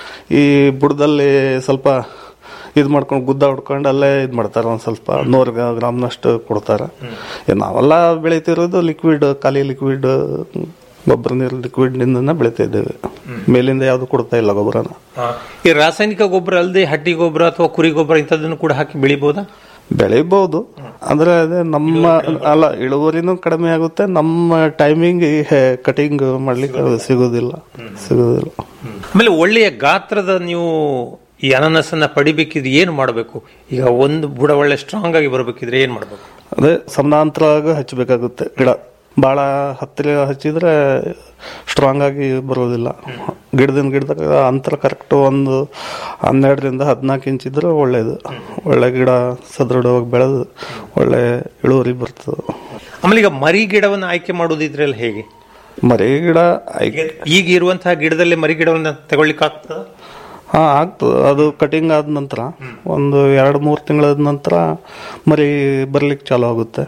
ಈ ಬುಡದಲ್ಲಿ ಸ್ವಲ್ಪ ಇದು ಮಾಡ್ಕೊಂಡು ಗುದ್ದ ಹೊಡ್ಕೊಂಡು ಅಲ್ಲೇ ಇದು ಮಾಡ್ತಾರೆ ಒಂದು ಸ್ವಲ್ಪ ನೂರು ಗ್ರಾಮ್ನಷ್ಟು ಕೊಡ್ತಾರೆ ಏ, ನಾವೆಲ್ಲ ಬೆಳಿತಿರೋದು ಲಿಕ್ವಿಡ್ ಖಾಲಿ ಲಿಕ್ವಿಡ್ ಗೊಬ್ಬರ ನೀರು ಲಿಕ್ವಿಡ್ ನಿಂದ ಬೆಳಿತಾ ಇದ್ದೇವೆ ಮೇಲಿಂದ ಯಾವುದು ಕೊಡ್ತಾ ಇಲ್ಲ ಗೊಬ್ಬರನ ಈ ರಾಸಾಯನಿಕ ಗೊಬ್ಬರ ಅಲ್ಲದೆ ಹಟ್ಟಿ ಗೊಬ್ಬರ ಅಥವಾ ಕುರಿ ಗೊಬ್ಬರ ಇಂಥದ್ದನ್ನು ಕೂಡ ಹಾಕಿ ಬೆಳಿಬಹುದಾ ಬೆಳಿಬಹುದು ಅಂದ್ರೆ ಅದೇ ನಮ್ಮ ಅಲ್ಲ ಇಳುವರಿನೂ ಕಡಿಮೆ ಆಗುತ್ತೆ ನಮ್ಮ ಟೈಮಿಂಗ್ ಕಟಿಂಗ್ ಮಾಡ್ಲಿಕ್ಕೆ ಅದು ಸಿಗೋದಿಲ್ಲ ಸಿಗೋದಿಲ್ಲ ಆಮೇಲೆ ಒಳ್ಳೆಯ ಗಾತ್ರದ ನೀವು ಈ ಅನಾನಸನ್ನ ಪಡಿಬೇಕಿದ್ರೆ ಏನು ಮಾಡಬೇಕು ಈಗ ಒಂದು ಬುಡ ಒಳ್ಳೆ ಸ್ಟ್ರಾಂಗ್ ಆಗಿ ಬರಬೇಕಿದ್ರೆ ಏನ್ ಮಾಡಬೇಕು ಅದೇ ಸಮಾನಾಂತರವಾಗಿ ಹಚ್ಚಬೇಕಾಗುತ್ತೆ ಗಿಡ ಬಹಳ ಹತ್ತಿರ ಹಚ್ಚಿದ್ರೆ ಸ್ಟ್ರಾಂಗ್ ಆಗಿ ಬರೋದಿಲ್ಲ ಗಿಡದಿಂದ ಗಿಡದಾಗ ಅಂತರ ಕರೆಕ್ಟ್ ಒಂದು ಹನ್ನೆರಡರಿಂದ ಹದಿನಾಲ್ಕು ಇಂಚ್ ಇದ್ರೆ ಒಳ್ಳೇದು ಒಳ್ಳೆ ಗಿಡ ಸದೃಢವಾಗಿ ಬೆಳೆದು ಒಳ್ಳೆ ಇಳುವರಿ ಬರ್ತದೆ ಆಮೇಲೆ ಈಗ ಮರಿ ಗಿಡವನ್ನು ಆಯ್ಕೆ ಮಾಡೋದಿದ್ರೆಲ್ಲ ಹೇಗೆ ಮರಿ ಗಿಡ ಐ- ಈಗ ಈಗ ಇರುವಂತಹ ಗಿಡದಲ್ಲೇ ಮರಿ ಗಿಡವನ್ನ ತಗೊಳ್ಳಿಕ್ಕೆ ಆಗ್ತದ ಹಾ ಆಗ್ತದೆ ಅದು ಕಟಿಂಗ್ ಆದ ನಂತರ ಒಂದು ಎರಡು ಮೂರು ತಿಂಗಳ ನಂತರ ಮರಿ ಬರ್ಲಿಕ್ಕೆ ಚಾಲು ಆಗುತ್ತೆ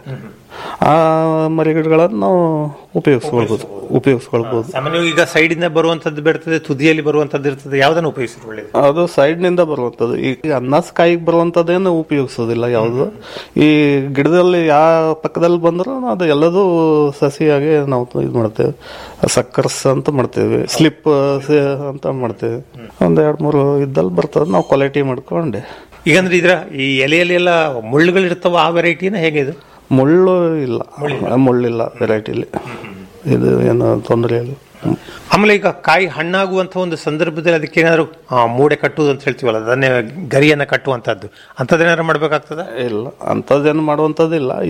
ಆ ಮರಿ ಗಿಡಗಳನ್ನು ನಾವು ಉಪಯೋಗಿಸ್ಕೊಳ್ಬೋದು ಉಪಯೋಗಿಸ್ಕೊಳ್ಬೋದು ಸಾಮಾನ್ಯವಾಗಿ ಈಗ ಸೈಡ್ ಇಂದ ಬರುವಂತದ್ದು ಬರ್ತದೆ ತುದಿಯಲ್ಲಿ ಬರುವಂತದ್ದು ಇರ್ತದೆ ಯಾವ್ದನ್ನು ಉಪಯೋಗಿಸಿದ್ರೆ ಒಳ್ಳೇದು ಅದು ಸೈಡ್ ನಿಂದ ಬರುವಂತದ್ದು ಈ ಅನ್ನಾಸ್ ಕಾಯಿಗೆ ಬರುವಂತದ್ದೇನು ಉಪಯೋಗಿಸೋದಿಲ್ಲ ಯಾವುದು ಈ ಗಿಡದಲ್ಲಿ ಯಾವ ಪಕ್ಕದಲ್ಲಿ ಬಂದ್ರು ಅದು ಎಲ್ಲದೂ ಸಸಿಯಾಗಿ ನಾವು ಇದು ಮಾಡ್ತೇವೆ ಸಕ್ಕರ್ಸ್ ಅಂತ ಮಾಡ್ತೇವೆ ಸ್ಲಿಪ್ ಅಂತ ಮಾಡ್ತೇವೆ ಒಂದ್ ಎರಡ್ ಮೂರು ಇದ್ದಲ್ಲಿ ಬರ್ತದೆ ನಾವು ಕ್ವಾಲಿಟಿ ಮಾಡ್ಕೊಂಡೆ ಈಗಂದ್ರೆ ಇದ್ರ ಈ ಎಲೆಯಲ್ಲಿ ಎಲ್ಲ ಮುಳ್ಳುಗಳಿರ್ತಾವ ಆ ವೆರೈಟಿನ ಹೇಗೆ ಇದು ಮುಳ್ಳು ಇಲ್ಲ ಮುಳ್ಳಿಲ್ಲ ವೆರೈಟಿಲಿ ಇದು ಏನು ತೊಂದರೆ ಇಲ್ಲ ಆಮೇಲೆ ಈಗ ಕಾಯಿ ಹಣ್ಣಾಗುವಂತ ಒಂದು ಸಂದರ್ಭದಲ್ಲಿ ಅದಕ್ಕೆ ಏನಾದ್ರು ಆ, ಮೂಡೆ ಕಟ್ಟುವುದು ಅಂತ ಹೇಳ್ತೀವಲ್ಲ ಅದನ್ನೇ ಗರಿಯನ್ನ ಕಟ್ಟುವಂತದ್ದು ಅಂತದೇನಾದ್ರು ಮಾಡ್ಬೇಕಾಗ್ತದ ಇಲ್ಲ ಅಂಥದ್ದೇನು ಮಾಡುವಂಥದ್ದಿಲ್ಲ ಈ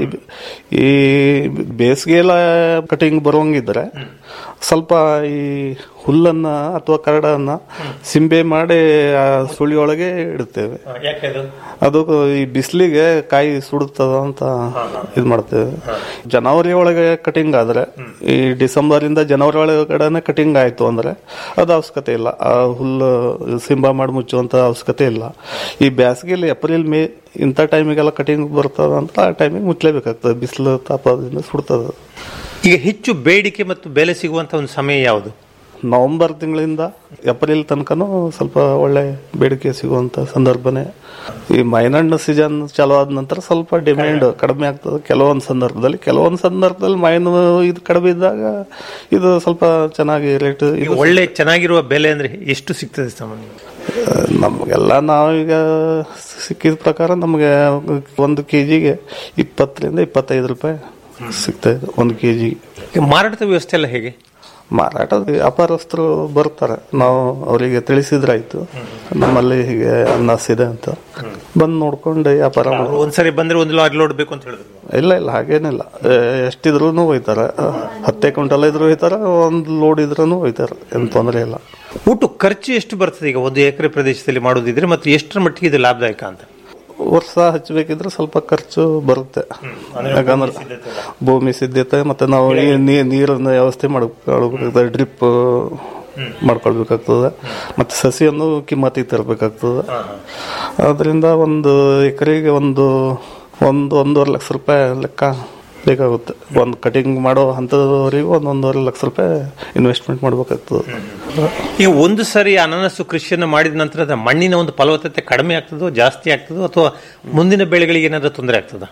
ಈ ಬೇಸಿಗೆಲ್ಲ ಕಟಿಂಗ್ ಬರುವಂಗಿದ್ರೆ ಸ್ವಲ್ಪ ಈ ಹುಲ್ಲನ್ನ ಅಥವಾ ಕರಡನ್ನ ಸಿಂಬೆ ಮಾಡಿ ಆ ಸುಳಿಯೊಳಗೆ ಇಡ್ತೇವೆ ಯಾಕೆ ಅದು ಅದು ಈ ಬಿಸಿಲಿಗೆ ಕಾಯಿ ಸುಡುತ್ತದ ಅಂತ ಇದು ಮಾಡ್ತೇವೆ ಜನವರಿ ಒಳಗೆ ಕಟಿಂಗ್ ಆದ್ರೆ ಈ ಡಿಸೆಂಬರ್ ಇಂದ ಜನವರಿ ಒಳಗಡೆನೆ ಕಟಿಂಗ್ ಆಯ್ತು ಅಂದ್ರೆ ಅದು ಅವಶ್ಯಕತೆ ಇಲ್ಲ ಆ ಹುಲ್ಲು ಸಿಂಬ ಮಾಡಿ ಮುಚ್ಚುವಂತ ಅವಶ್ಯಕತೆ ಇಲ್ಲ ಈ ಬೇಸಿಗೆಯಲ್ಲಿ ಏಪ್ರಿಲ್ ಮೇ ಇಂಥ ಟೈಮಿಗೆಲ್ಲ ಕಟಿಂಗ್ ಬರ್ತದ ಅಂತ ಆ ಟೈಮಿಗೆ ಮುಚ್ಚಲೇಬೇಕಾಗ್ತದೆ ಬಿಸಿಲು ತಾಪದಿಂದ ಸುಡ್ತದ ಈಗ ಹೆಚ್ಚು ಬೇಡಿಕೆ ಮತ್ತು ಬೆಲೆ ಸಿಗುವಂತ ಒಂದು ಸಮಯ ಯಾವುದು ನವೆಂಬರ್ ತಿಂಗಳಿಂದ ಏಪ್ರಿಲ್ ತನಕನೂ ಸ್ವಲ್ಪ ಒಳ್ಳೆ ಬೇಡಿಕೆ ಸಿಗುವಂತ ಸಂದರ್ಭನೇ ಈ ಮೈನಣ್ಣು ಸೀಸನ್ ಚಾಲು ಆದ ನಂತರ ಸ್ವಲ್ಪ ಡಿಮ್ಯಾಂಡ್ ಕಡಿಮೆ ಆಗ್ತದೆ ಕೆಲವೊಂದು ಸಂದರ್ಭದಲ್ಲಿ ಕೆಲವೊಂದು ಸಂದರ್ಭದಲ್ಲಿ ಮೈನ್ ಇದು ಕಡಿಮೆ ಇದ್ದಾಗ ಇದು ಸ್ವಲ್ಪ ಚೆನ್ನಾಗಿ ರೇಟ್ ಈಗ ಒಳ್ಳೆ ಚೆನ್ನಾಗಿರುವ ಬೆಲೆ ಅಂದ್ರೆ ಎಷ್ಟು ಸಿಗ್ತದೆ ಸಾಮಾನ್ಯ ನಮಗೆಲ್ಲ ನಾವೀಗ ಸಿಕ್ಕಿದ ಪ್ರಕಾರ ನಮಗೆ ಒಂದು ಕೆಜಿಗೆ ಇಪ್ಪತ್ತರಿಂದ ಇಪ್ಪತ್ತೈದು ರೂಪಾಯಿ ಸಿಗ್ತಾ ಇದೆ ಒಂದು ಕೆಜಿಗೆ ಈಗ ಮಾರಾಟದ ವ್ಯವಸ್ಥೆ ಎಲ್ಲ ಹೇಗೆ ಮಾರಾಟ ವ್ಯಾಪಾರಸ್ಥರು ಬರ್ತಾರೆ ನಾವು ಅವರಿಗೆ ತಿಳಿಸಿದ್ರಾಯ್ತು ನಮ್ಮಲ್ಲಿ ಹೀಗೆ ಅನ್ನಾಸ್ ಇದೆ ಅಂತ ಬಂದು ನೋಡ್ಕೊಂಡು ವ್ಯಾಪಾರ ಮಾಡ್- ಅವ್ರು ಒಂದ್ಸರಿ ಬಂದ್ರೆ ಒಂದು ಲಾರಿ ಲೋಡ್ ಬೇಕು ಅಂತ ಹೇಳಿದ್ರು ಇಲ್ಲ ಇಲ್ಲ ಹಾಗೇನಿಲ್ಲ ಎ- ಎಷ್ಟಿದ್ರು ಹೋಯ್ತಾರೆ ಹತ್ತೇ ಕ್ವಿಂಟಲ್ ಇದ್ರು ಹೋಯ್ತಾರೆ ಒಂದು ಲೋಡ್ ಇದ್ರೂ ಹೋಯ್ತಾರೆ ಏನು ತೊಂದರೆ ಇಲ್ಲ ಒಟ್ಟು ಖರ್ಚು ಎಷ್ಟು ಬರ್ತದೆ ಈಗ ಒಂದು ಎಕರೆ ಪ್ರದೇಶದಲ್ಲಿ ಮಾಡೋದಿದ್ರೆ ಮತ್ತು ಎಷ್ಟರ ಮಟ್ಟಿಗೆ ಇದು ಲಾಭದಾಯಕ ಅಂತ ವರ್ಷ ಹಚ್ಚಬೇಕಿದ್ರೆ ಸ್ವಲ್ಪ ಖರ್ಚು ಬರುತ್ತೆ ಯಾಕಂದ್ರೆ ಭೂಮಿ ಸಿದ್ಧತೆ ಮತ್ತೆ ನಾವು ಈ ನೀ- ನೀರನ್ನ ವ್ಯವಸ್ಥೆ ಮಾಡ್ಕೊಳ್ಬೇಕಾಗ್ತದೆ ಡ್ರಿಪ್ ಮಾಡ್ಕೊಳ್ಬೇಕಾಗ್ತದೆ ಮತ್ತೆ ಸಸಿಯನ್ನು ಕಿಮ್ಮತ್ತಿಗೆ ತರಬೇಕಾಗ್ತದೆ ಅದರಿಂದ ಒಂದು ಎಕರೆಗೆ ಒಂದು ಒಂದು ಒಂದೂವರೆ ಲಕ್ಷ ರೂಪಾಯಿ ಲೆಕ್ಕ ಬೇಕಾಗುತ್ತೆ ಒಂದು ಕಟಿಂಗ್ ಮಾಡೋ ಹಂತದವರೆಗೂ ಒಂದು ಒಂದೂವರೆ ಲಕ್ಷ ರೂಪಾಯಿ ಇನ್ವೆಸ್ಟ್ಮೆಂಟ್ ಮಾಡ್ಬೇಕಾಗ್ತದೆ ಈಗ ಒಂದು ಸರಿ ಅನನಸ್ಸು ಕೃಷಿಯನ್ನು ಮಾಡಿದ ನಂತರ ಅದರ ಮಣ್ಣಿನ ಒಂದು ಫಲವತ್ತತೆ ಕಡಿಮೆ ಆಗ್ತದೋ ಜಾಸ್ತಿ ಆಗ್ತದೋ ಅಥವಾ ಮುಂದಿನ ಬೆಳೆಗಳಿಗೆ ಏನಾದರೂ ತೊಂದರೆ ಆಗ್ತದ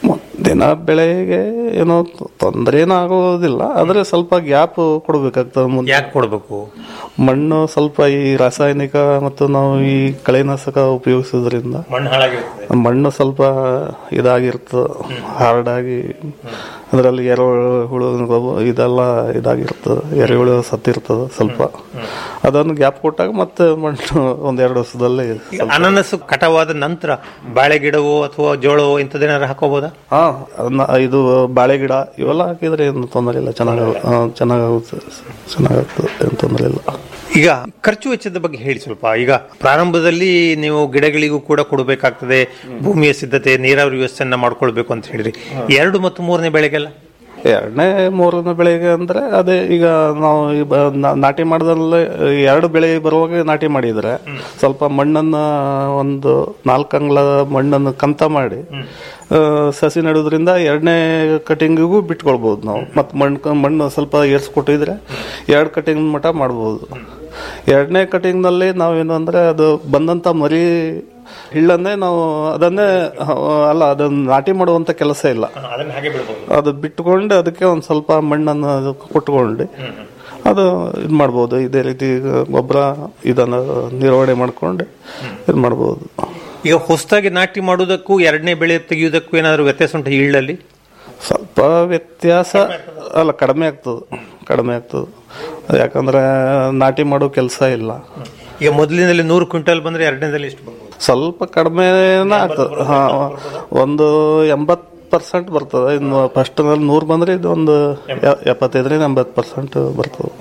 ದಿನ ಬೆಳೆಗೆ ಏನೋ ತೊಂದರೆ ಏನಾಗೋದಿಲ್ಲ ಆದರೆ ಸ್ವಲ್ಪ ಗ್ಯಾಪ್ ಕೊಡಬೇಕಾಗ್ತದೆ ಮುಂದೆ ಯಾಕೆ ಕೊಡಬೇಕು ಮಣ್ಣು ಸ್ವಲ್ಪ ಈ ರಾಸಾಯನಿಕ ಮತ್ತು ನಾವು ಈ ಕಳೆನಾಶಕ ಉಪಯೋಗಿಸೋದ್ರಿಂದ ಮಣ್ಣು ಹಾಳಾಗಿರ್ತದೆ ಮಣ್ಣು ಸ್ವಲ್ಪ ಇದಾಗಿರ್ತದೆ ಹಾರ್ಡ್ ಆಗಿ ಅದರಲ್ಲಿ ಎರೆಹುಳು ಇದೆಲ್ಲ ಇದಾಗಿರ್ತದೆ ಎರೆಹುಳು ಸತ್ತಿರ್ತದೆ ಸ್ವಲ್ಪ ಅದನ್ನು ಗ್ಯಾಪ್ ಕೊಟ್ಟಾಗ ಮತ್ತೆ ಮಣ್ಣು ಒಂದೆರಡು ವರ್ಷದಲ್ಲಿ ಈಗ ಅನನಸ್ಸು ಕಟಾವಾದ ನಂತರ ಬಾಳೆ ಗಿಡವೋ ಅಥವಾ ಜೋಳವೋ ಇಂಥದ್ದೇನಾದ್ರು ಹಾಕೋಬಹುದಾ ಹಾ ಅದನ್ನ ಇದು ಬಾಳೆ ಗಿಡ ಇವೆಲ್ಲ ಹಾಕಿದ್ರೆ ಏನು ತೊಂದರೆ ಇಲ್ಲ ಚೆನ್ನಾಗಿ ಚೆನ್ನಾಗಾಗುತ್ತೆ ಚೆನ್ನಾಗಾಗ್ತದೆ ಏನು ತೊಂದರೆ ಇಲ್ಲ ಈಗ ಖರ್ಚು ವೆಚ್ಚದ ಬಗ್ಗೆ ಹೇಳಿ ಸ್ವಲ್ಪ ಈಗ ಪ್ರಾರಂಭದಲ್ಲಿ ನೀವು ಗಿಡಗಳಿಗೂ ಕೂಡ ಕೊಡಬೇಕಾಗ್ತದೆ ಭೂಮಿಯ ಸಿದ್ಧತೆ ನೀರಾವರಿ ವ್ಯವಸ್ಥೆಯನ್ನ ಮಾಡ್ಕೊಳ್ಬೇಕು ಅಂತ ಹೇಳಿದ್ರಿ ಎರಡು ಮತ್ತು ಮೂರನೇ ಬೆಳೆಗೆಲ್ಲ ಎರಡನೇ ಮೂರನೇ ಬೆಳೆಗೆ ಅಂದ್ರೆ ಅದೇ ಈಗ ನಾವು ಈ ಬ- ನಾ- ನಾಟಿ ಮಾಡ್ದಲ್ಲೇ ಎರಡು ಬೆಳೆ ಬರುವಾಗ ನಾಟಿ ಮಾಡಿದ್ರೆ ಸ್ವಲ್ಪ ಮಣ್ಣನ್ನ ಒಂದು ನಾಲ್ಕು ಅಂಗ್ಲ ಮಣ್ಣನ್ನು ಕಂತ ಮಾಡಿ ಆ, ಸಸಿ ನೆಡೋದ್ರಿಂದ ಎರಡನೇ ಕಟಿಂಗಿಗೂ ಬಿಟ್ಕೊಳ್ಬಹುದು ನಾವು ಮತ್ತೆ ಮಣ್ಣು ಮಣ್ಣು ಸ್ವಲ್ಪ ಏರ್ಸ್ಕೊಟ್ಟಿದ್ರೆ ಎರಡು ಕಟಿಂಗ್ ಮಟ್ಟ ಮಾಡ್ಬೋದು ಎರಡನೇ ಕಟಿಂಗ್ನಲ್ಲಿ ನಾವೇನು ಅಂದ್ರೆ ಅದು ಬಂದಂತ ಮರಿ ಹಿಳ್ಳನ್ನೇ ನಾವು ಅದನ್ನೇ ಆ, ಅಲ್ಲ ಅದನ್ನ ನಾಟಿ ಮಾಡುವಂತ ಕೆಲಸ ಇಲ್ಲ ಅದನ್ನ ಹಾಗೆ ಬಿಡಬಹುದು ಅದು ಬಿಟ್ಟುಕೊಂಡು ಅದಕ್ಕೆ ಒಂದು ಸ್ವಲ್ಪ ಮಣ್ಣನ್ನು ಅದು ಕೊಟ್ಕೊಂಡು ಅದು ಇದು ಮಾಡ್ಬೋದು ಇದೇ ರೀತಿ ಗೊಬ್ಬರ ಇದನ್ನು ನಿರ್ವಹಣೆ ಮಾಡ್ಕೊಂಡು ಇದು ಮಾಡ್ಬೋದು ಈಗ ಹೊಸದಾಗಿ ನಾಟಿ ಮಾಡುವುದಕ್ಕೂ ಎರಡನೇ ಬೆಳೆ ತೆಗೆಯುವುದಕ್ಕೂ ಏನಾದರೂ ವ್ಯತ್ಯಾಸ ಉಂಟು ಈಳಲ್ಲಿ ಸ್ವಲ್ಪ ವ್ಯತ್ಯಾಸ ಅಲ್ಲ ಕಡಿಮೆ ಆಗ್ತದೆ ಕಡಿಮೆ ಆಗ್ತದೆ ಯಾಕಂದ್ರೆ ನಾಟಿ ಮಾಡೋ ಕೆಲಸ ಇಲ್ಲ ಈಗ ಮೊದಲಿನಲ್ಲಿ ನೂರು ಕ್ವಿಂಟಲ್ ಬಂದ್ರೆ ಎರಡನೇದಲ್ಲಿ ಎಷ್ಟು ಬರ್ಬೋದು ಸ್ವಲ್ಪ ಕಡಿಮೆನ ಆಗ್ತದೆ ಹಾ ಒಂದು ಎಂಬತ್ತು ಪರ್ಸೆಂಟ್ ಬರ್ತದೆ ಇನ್ನು ಫಸ್ಟ್ ನೂರು ಬಂದ್ರೆ ಇದು ಒಂದು ಎ- ಎಪ್ಪತ್ತೈದರಿಂದ ಎಂಬತ್ತು ಪರ್ಸೆಂಟ್ ಬರ್ತದೆ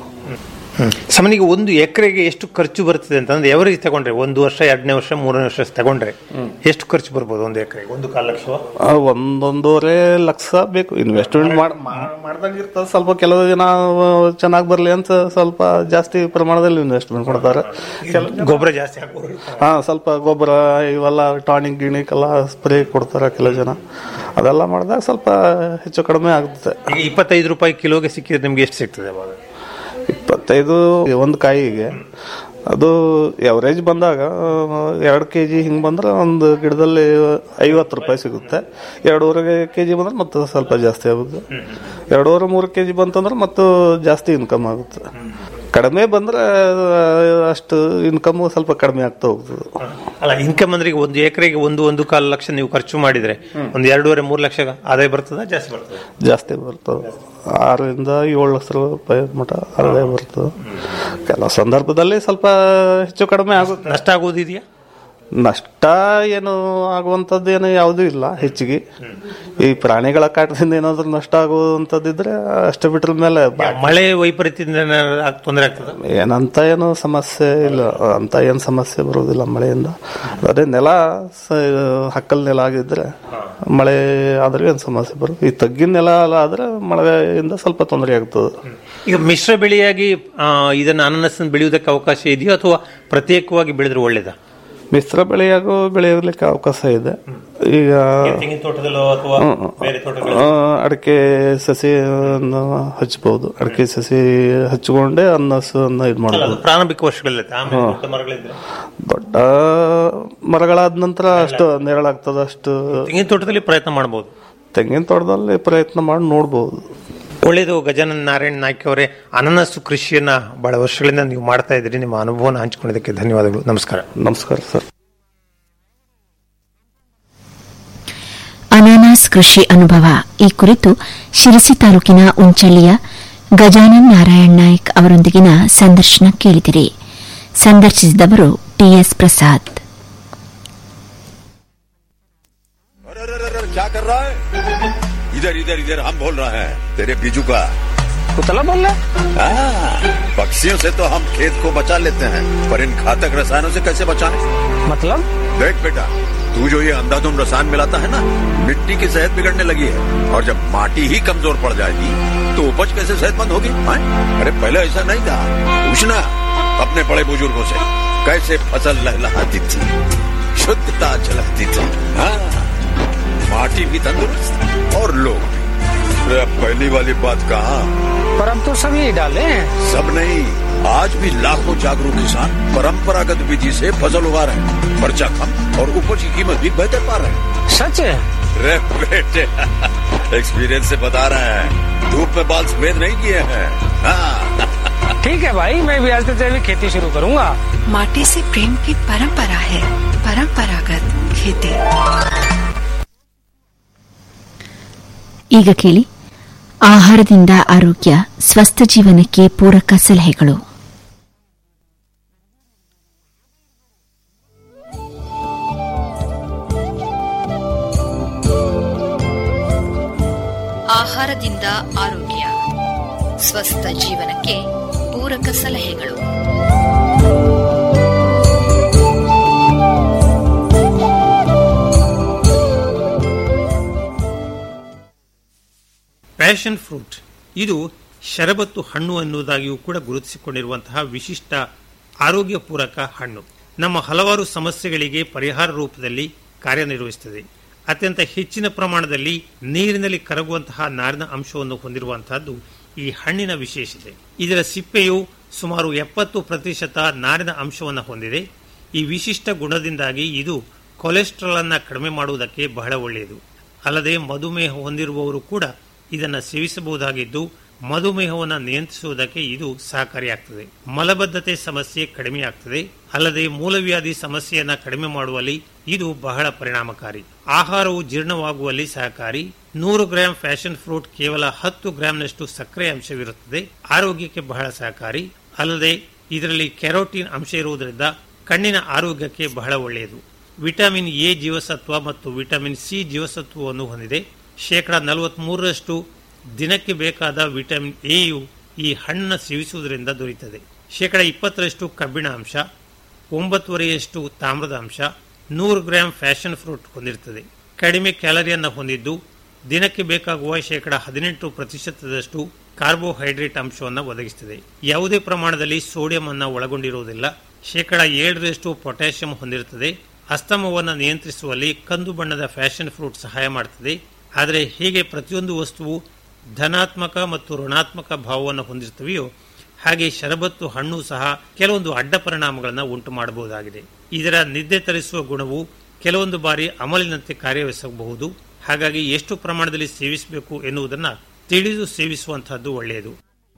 ಸಾಮಾನ್ಯ ಒಂದು ಎಕರೆಗೆ ಎಷ್ಟು ಖರ್ಚು ಬರ್ತದೆ ಅಂತಂದ್ರೆ ಎವರೇಜ್ ತಗೊಂಡ್ರೆ ಒಂದು ವರ್ಷ ಎರಡನೇ ವರ್ಷ ಮೂರನೇ ವರ್ಷ ತಗೊಂಡ್ರೆ ಎಷ್ಟು ಖರ್ಚು ಬರ್ಬೋದು ಒಂದು ಎಕರೆಗೆ ಒಂದು ಕಾಲು ಲಕ್ಷ ಆ, ಒಂದೊಂದೂವರೆ ಲಕ್ಷ ಬೇಕು ಇನ್ವೆಸ್ಟ್ಮೆಂಟ್ ಮಾಡ್ದಂಗ ಇರ್ತದೆ ಸ್ವಲ್ಪ ಕೆಲವು ಜನ ಚೆನ್ನಾಗಿ ಬರ್ಲಿ ಅಂತ ಸ್ವಲ್ಪ ಜಾಸ್ತಿ ಪ್ರಮಾಣದಲ್ಲಿ ಇನ್ವೆಸ್ಟ್ಮೆಂಟ್ ಮಾಡ್ತಾರೆ ಕೆಲ- ಗೊಬ್ಬರ ಜಾಸ್ತಿ ಹಾಕೋರು ಹಾ ಸ್ವಲ್ಪ ಗೊಬ್ಬರ ಇವೆಲ್ಲ ಟಾನಿಕ್ ಗಿಣಿಕ್ ಎಲ್ಲ ಸ್ಪ್ರೇ ಕೊಡ್ತಾರೆ ಕೆಲವು ಜನ ಅದೆಲ್ಲ ಮಾಡಿದಾಗ ಸ್ವಲ್ಪ ಹೆಚ್ಚು ಕಡಿಮೆ ಆಗುತ್ತೆ ಈಗ ಇಪ್ಪತ್ತೈದು ರೂಪಾಯಿ ಕಿಲೋಗೆ ಸಿಕ್ಕಿದ್ರೆ ನಿಮ್ಗೆ ಎಷ್ಟು ಸಿಗ್ತದೆ ಅವಾಗ ಇಪ್ಪತ್ತೈದು ಒಂದು ಕಾಯಿಗೆ ಅದು ಎವರೇಜ್ ಬಂದಾಗ ಎರಡು ಕೆ ಜಿ ಹಿಂಗೆ ಬಂದ್ರೆ ಒಂದು ಗಿಡದಲ್ಲಿ ಐವತ್ತು ರೂಪಾಯಿ ಸಿಗುತ್ತೆ ಎರಡೂವರೆ ಕೆ ಜಿ ಬಂದ್ರೆ ಮತ್ತೆ ಸ್ವಲ್ಪ ಜಾಸ್ತಿ ಆಗುತ್ತೆ ಎರಡೂವರೆ ಮೂರು ಕೆ ಜಿ ಬಂತಂದ್ರೆ ಮತ್ತು ಜಾಸ್ತಿ ಇನ್ಕಮ್ ಆಗುತ್ತೆ ಕಡಿಮೆ ಬಂದ್ರೆ ಅಷ್ಟು ಇನ್ಕಮ್ ಸ್ವಲ್ಪ ಕಡಿಮೆ ಆಗ್ತಾ ಹೋಗ್ತದೆ ಅಲ್ಲ ಇನ್ಕಮ್ ಅಂದ್ರೆ ಈಗ ಒಂದು ಎಕರೆಗೆ ಒಂದು ಒಂದು ಕಾಲು ಲಕ್ಷ ನೀವು ಖರ್ಚು ಮಾಡಿದ್ರೆ ಒಂದು ಎರಡೂವರೆ ಮೂರು ಲಕ್ಷ ಆದಾಯ ಬರ್ತದ ಜಾಸ್ತಿ ಬರ್ತದೆ ಜಾಸ್ತಿ ಬರ್ತದೆ ಆರರಿಂದ ಏಳು ಲಕ್ಷ ರೂಪಾಯಿ ಮಟ ಆದಾಯ ಬರ್ತದೆ ಕೆಲವು ಸಂದರ್ಭದಲ್ಲಿ ಸ್ವಲ್ಪ ಹೆಚ್ಚು ಕಡಿಮೆ ಆಗುತ್ತೆ ನಷ್ಟ ಆಗೋದಿದೆಯಾ ನಷ್ಟ ಏನು ಆಗುವಂಥದ್ದು ಏನು ಯಾವುದೂ ಇಲ್ಲ ಹೆಚ್ಚಿಗೆ ಈ ಪ್ರಾಣಿಗಳ ಕಾಟದಿಂದ ಏನಾದ್ರೂ ನಷ್ಟ ಆಗುವಂಥದ್ದಿದ್ರೆ ಅಷ್ಟೇ ಬಿಟ್ರ ಮೇಲೆ ಬಾ- ಮಳೆ ವೈಪರೀತ್ಯದಿಂದ ಏನಾದ್ರು ಆಗ್- ತೊಂದರೆ ಆಗ್ತದ ಏನಂತ ಏನು ಸಮಸ್ಯೆ ಇಲ್ಲ ಅಂತ ಏನು ಸಮಸ್ಯೆ ಬರೋದಿಲ್ಲ ಮಳೆಯಿಂದ ಅದೇ ನೆಲ ಸ- ಹಕ್ಕಲ್ ನೆಲ ಆಗಿದ್ರೆ ಮಳೆ ಆದ್ರೆ ಏನು ಸಮಸ್ಯೆ ಬರೋದು ಈ ತಗ್ಗಿನ ನೆಲ ಎಲ್ಲ ಆದ್ರೆ ಮಳೆಯಿಂದ ಸ್ವಲ್ಪ ತೊಂದರೆ ಆಗ್ತದೆ ಈಗ ಮಿಶ್ರ ಬೆಳೆಯಾಗಿ ಆ, ಇದನ್ನ ಅನನಸ್ ಬೆಳೆಯುವುದಕ್ಕೆ ಅವಕಾಶ ಇದೆಯೋ ಅಥವಾ ಪ್ರತ್ಯೇಕವಾಗಿ ಬೆಳೆದ್ರೆ ಒಳ್ಳೇದಾ ಮಿಶ್ರ ಬೆಳೆಯಾಗೂ ಬೆಳೆಯಲಿಕ್ಕೆ ಅವಕಾಶ ಇದೆ ಈಗ ತೆಂಗಿನ ತೋಟದಲ್ಲೋ ಅಥವಾ ಬೇರೆ ತೋಟಗಳು ಆ, ಅಡಿಕೆ ಸಸಿಯನ್ನು ಹಚ್ಚಬಹುದು ಅಡಿಕೆ ಸಸಿ ಹಚ್ಕೊಂಡೆ ಅನ್ನಸನ್ನ ಇದು ಅದು ಮಾಡಬಹುದು ಪ್ರಾರಂಭಿಕ ವರ್ಷಗಳಲ್ಲಿ ಆಮೇಲೆ ದೊಡ್ಡ ಮರಗಳಿದ್ರೆ ದೊಡ್ಡ ಮರಗಳಾದ ನಂತರ ಅಷ್ಟು ನೆರಳಾಗ್ತದೆ ಅಷ್ಟು ತೆಂಗಿನ ತೋಟದಲ್ಲಿ ಪ್ರಯತ್ನ ಮಾಡಬಹುದು ತೆಂಗಿನ ತೋಟದಲ್ಲಿ ಪ್ರಯತ್ನ ಮಾಡಿ ನೋಡ್ಬೋದು ಒಳ್ಳೆಯದು ಗಜಾನನ್ ನಾರಾಯಣ್ ನಾಯ್ಕ ಅವರೇ ಅನನಸ್ಸು ಕೃಷಿಯನ್ನ ಬಹಳ ವರ್ಷಗಳಿಂದ ನೀವು ಮಾಡ್ತಾ ಇದ್ದೀರಿ ನಿಮ್ಮ ಅನುಭವನ ಹಂಚಿಕೊಂಡಿದ್ದಕ್ಕೆ ಧನ್ಯವಾದಗಳು ನಮಸ್ಕಾರ ನಮಸ್ಕಾರ ಸರ್ ಅನಾನಸ್ ಕೃಷಿ ಅನುಭವ ಈ ಕುರಿತು ಶಿರಸಿ ತಾಲೂಕಿನ ಉಂಚಳ್ಳಿಯ ಗಜಾನನ್ ನಾರಾಯಣ್ ನಾಯ್ಕ್ ಅವರೊಂದಿಗಿನ ಸಂದರ್ಶನ ಕೇಳಿದಿರಿ ಸಂದರ್ಶಿಸಿದವರು ಟಿಎಸ್ ಪ್ರಸಾದ್ अरे अरे अरे अरे, क्या कर रहा है इधर इधर इधर हम बोल रहे हैं तेरे बीजू का कुतला बोल रहा हाँ, पक्षियों से तो हम खेत को बचा लेते हैं पर इन घातक रसायनों से कैसे बचाएं? मतलब देख बेटा तू जो ये अंधाधुंध रसायन मिलाता है ना मिट्टी की सेहत बिगड़ने लगी है और जब माटी ही कमजोर पड़ जाएगी तो उपज कैसे सेहतमंद होगी हाँ? अरे पहले ऐसा नहीं था पूछना अपने बड़े बुजुर्गों से कैसे फसल लहलहाती थी शुद्धता झलकती थी हाँ माटी भी तंदुरुस्त और लोग भी अरे अब पहली वाली बात कहाँ पर अब तो सब यही डाले हैं सब नहीं आज भी लाखों जागरूक किसान परंपरागत विधि से फसल उगा रहे हैं खर्चा कम और उपज की कीमत भी बेहतर पा रहे हैं सच है रे बेटे एक्सपीरियंस से बता रहे हैं धूप में बाल सफेद नहीं किए हैं हाँ ठीक है भाई मैं भी आज से जैविक खेती शुरू करूंगा माटी से प्रेम की परंपरा है परंपरागत खेती ಈಗ ಕೇಳಿ ಆಹಾರದಿಂದ ಆರೋಗ್ಯ ಸ್ವಸ್ಥ ಜೀವನಕ್ಕೆ ಪೂರಕ ಸಲಹೆಗಳು ಆಹಾರದಿಂದ ಆರೋಗ್ಯ ಸ್ವಸ್ಥ ಜೀವನಕ್ಕೆ ಪೂರಕ ಸಲಹೆಗಳು ಪ್ಯಾಷನ್ ಫ್ರೂಟ್ ಇದು ಶರಬತ್ತು ಹಣ್ಣು ಅನ್ನುವುದಾಗಿಯೂ ಕೂಡ ಗುರುತಿಸಿಕೊಂಡಿರುವಂತಹ ವಿಶಿಷ್ಟ ಆರೋಗ್ಯ ಪೂರಕ ಹಣ್ಣು ನಮ್ಮ ಹಲವಾರು ಸಮಸ್ಯೆಗಳಿಗೆ ಪರಿಹಾರ ರೂಪದಲ್ಲಿ ಕಾರ್ಯನಿರ್ವಹಿಸುತ್ತದೆ ಅತ್ಯಂತ ಹೆಚ್ಚಿನ ಪ್ರಮಾಣದಲ್ಲಿ ನೀರಿನಲ್ಲಿ ಕರಗುವಂತಹ ನಾರಿನ ಅಂಶವನ್ನು ಹೊಂದಿರುವಂತಹದ್ದು ಈ ಹಣ್ಣಿನ ವಿಶೇಷತೆ ಇದರ ಸಿಪ್ಪೆಯು ಸುಮಾರು ಎಪ್ಪತ್ತು ಪ್ರತಿಶತ ನಾರಿನ ಅಂಶವನ್ನು ಹೊಂದಿದೆ ಈ ವಿಶಿಷ್ಟ ಗುಣದಿಂದಾಗಿ ಇದು ಕೊಲೆಸ್ಟ್ರಾಲ್ ಅನ್ನ ಕಡಿಮೆ ಮಾಡುವುದಕ್ಕೆ ಬಹಳ ಒಳ್ಳೆಯದು ಅಲ್ಲದೆ ಮಧುಮೇಹ ಹೊಂದಿರುವವರು ಕೂಡ ಇದನ್ನು ಸೇವಿಸಬಹುದಾಗಿದ್ದು ಮಧುಮೇಹವನ್ನು ನಿಯಂತ್ರಿಸುವುದಕ್ಕೆ ಇದು ಸಹಕಾರಿಯಾಗ್ತದೆ ಮಲಬದ್ಧತೆ ಸಮಸ್ಯೆ ಕಡಿಮೆಯಾಗ್ತದೆ ಅಲ್ಲದೆ ಮೂಲವ್ಯಾಧಿ ಸಮಸ್ಯೆಯನ್ನ ಕಡಿಮೆ ಮಾಡುವಲ್ಲಿ ಇದು ಬಹಳ ಪರಿಣಾಮಕಾರಿ ಆಹಾರವು ಜೀರ್ಣವಾಗುವಲ್ಲಿ ಸಹಕಾರಿ ನೂರು ಗ್ರಾಂ ಫ್ಯಾಷನ್ ಫ್ರೂಟ್ ಕೇವಲ ಹತ್ತು ಗ್ರಾಂನಷ್ಟು ಸಕ್ಕರೆ ಅಂಶವಿರುತ್ತದೆ ಆರೋಗ್ಯಕ್ಕೆ ಬಹಳ ಸಹಕಾರಿ ಅಲ್ಲದೆ ಇದರಲ್ಲಿ ಕೆರೋಟಿನ್ ಅಂಶ ಇರುವುದರಿಂದ ಕಣ್ಣಿನ ಆರೋಗ್ಯಕ್ಕೆ ಬಹಳ ಒಳ್ಳೆಯದು ವಿಟಮಿನ್ ಎ ಜೀವಸತ್ವ ಮತ್ತು ವಿಟಮಿನ್ ಸಿ ಜೀವಸತ್ವವನ್ನು ಹೊಂದಿದೆ ಶೇಕಡ ನಲವತ್ಮೂರರಷ್ಟು ದಿನಕ್ಕೆ ಬೇಕಾದ ವಿಟಮಿನ್ ಎಯು ಈ ಹಣ್ಣನ್ನು ಸೇವಿಸುವುದರಿಂದ ದೊರೆಯುತ್ತದೆ ಶೇಕಡ ಇಪ್ಪತ್ತರಷ್ಟು ಕಬ್ಬಿಣ ಅಂಶ ಒಂಬತ್ತುವರೆಯಷ್ಟು ತಾಮ್ರದ ಅಂಶ ನೂರು ಗ್ರಾಂ ಫ್ಯಾಷನ್ ಫ್ರೂಟ್ ಹೊಂದಿರುತ್ತದೆ ಕಡಿಮೆ ಕ್ಯಾಲರಿಯನ್ನು ಹೊಂದಿದ್ದು ದಿನಕ್ಕೆ ಬೇಕಾಗುವ ಶೇಕಡ ಹದಿನೆಂಟು ಪ್ರತಿಶತದಷ್ಟು ಕಾರ್ಬೋಹೈಡ್ರೇಟ್ ಅಂಶವನ್ನು ಒದಗಿಸುತ್ತದೆ ಯಾವುದೇ ಪ್ರಮಾಣದಲ್ಲಿ ಸೋಡಿಯಂ ಅನ್ನು ಒಳಗೊಂಡಿರುವುದಿಲ್ಲ ಶೇಕಡ ಏಳರಷ್ಟು ಪೊಟ್ಯಾಷಿಯಂ ಹೊಂದಿರುತ್ತದೆ ಅಸ್ತಮವನ್ನು ನಿಯಂತ್ರಿಸುವಲ್ಲಿ ಕಂದು ಬಣ್ಣದ ಫ್ಯಾಷನ್ ಫ್ರೂಟ್ ಸಹಾಯ ಮಾಡುತ್ತದೆ ಆದರೆ ಹೇಗೆ ಪ್ರತಿಯೊಂದು ವಸ್ತುವು ಧನಾತ್ಮಕ ಮತ್ತು ಋಣಾತ್ಮಕ ಭಾವವನ್ನು ಹೊಂದಿರುತ್ತವೆಯೋ ಹಾಗೆ ಶರಬತ್ತು ಹಣ್ಣು ಸಹ ಕೆಲವೊಂದು ಅಡ್ಡ ಪರಿಣಾಮಗಳನ್ನು ಉಂಟು ಮಾಡಬಹುದಾಗಿದೆ ಇದರ ನಿದ್ದೆ ತರಿಸುವ ಗುಣವು ಕೆಲವೊಂದು ಬಾರಿ ಅಮಲಿನಂತೆ ಕಾರ್ಯವಹಿಸಬಹುದು ಹಾಗಾಗಿ ಎಷ್ಟು ಪ್ರಮಾಣದಲ್ಲಿ ಸೇವಿಸಬೇಕು ಎನ್ನುವುದನ್ನು ತಿಳಿದು ಸೇವಿಸುವಂತಹದ್ದು ಒಳ್ಳೆಯದು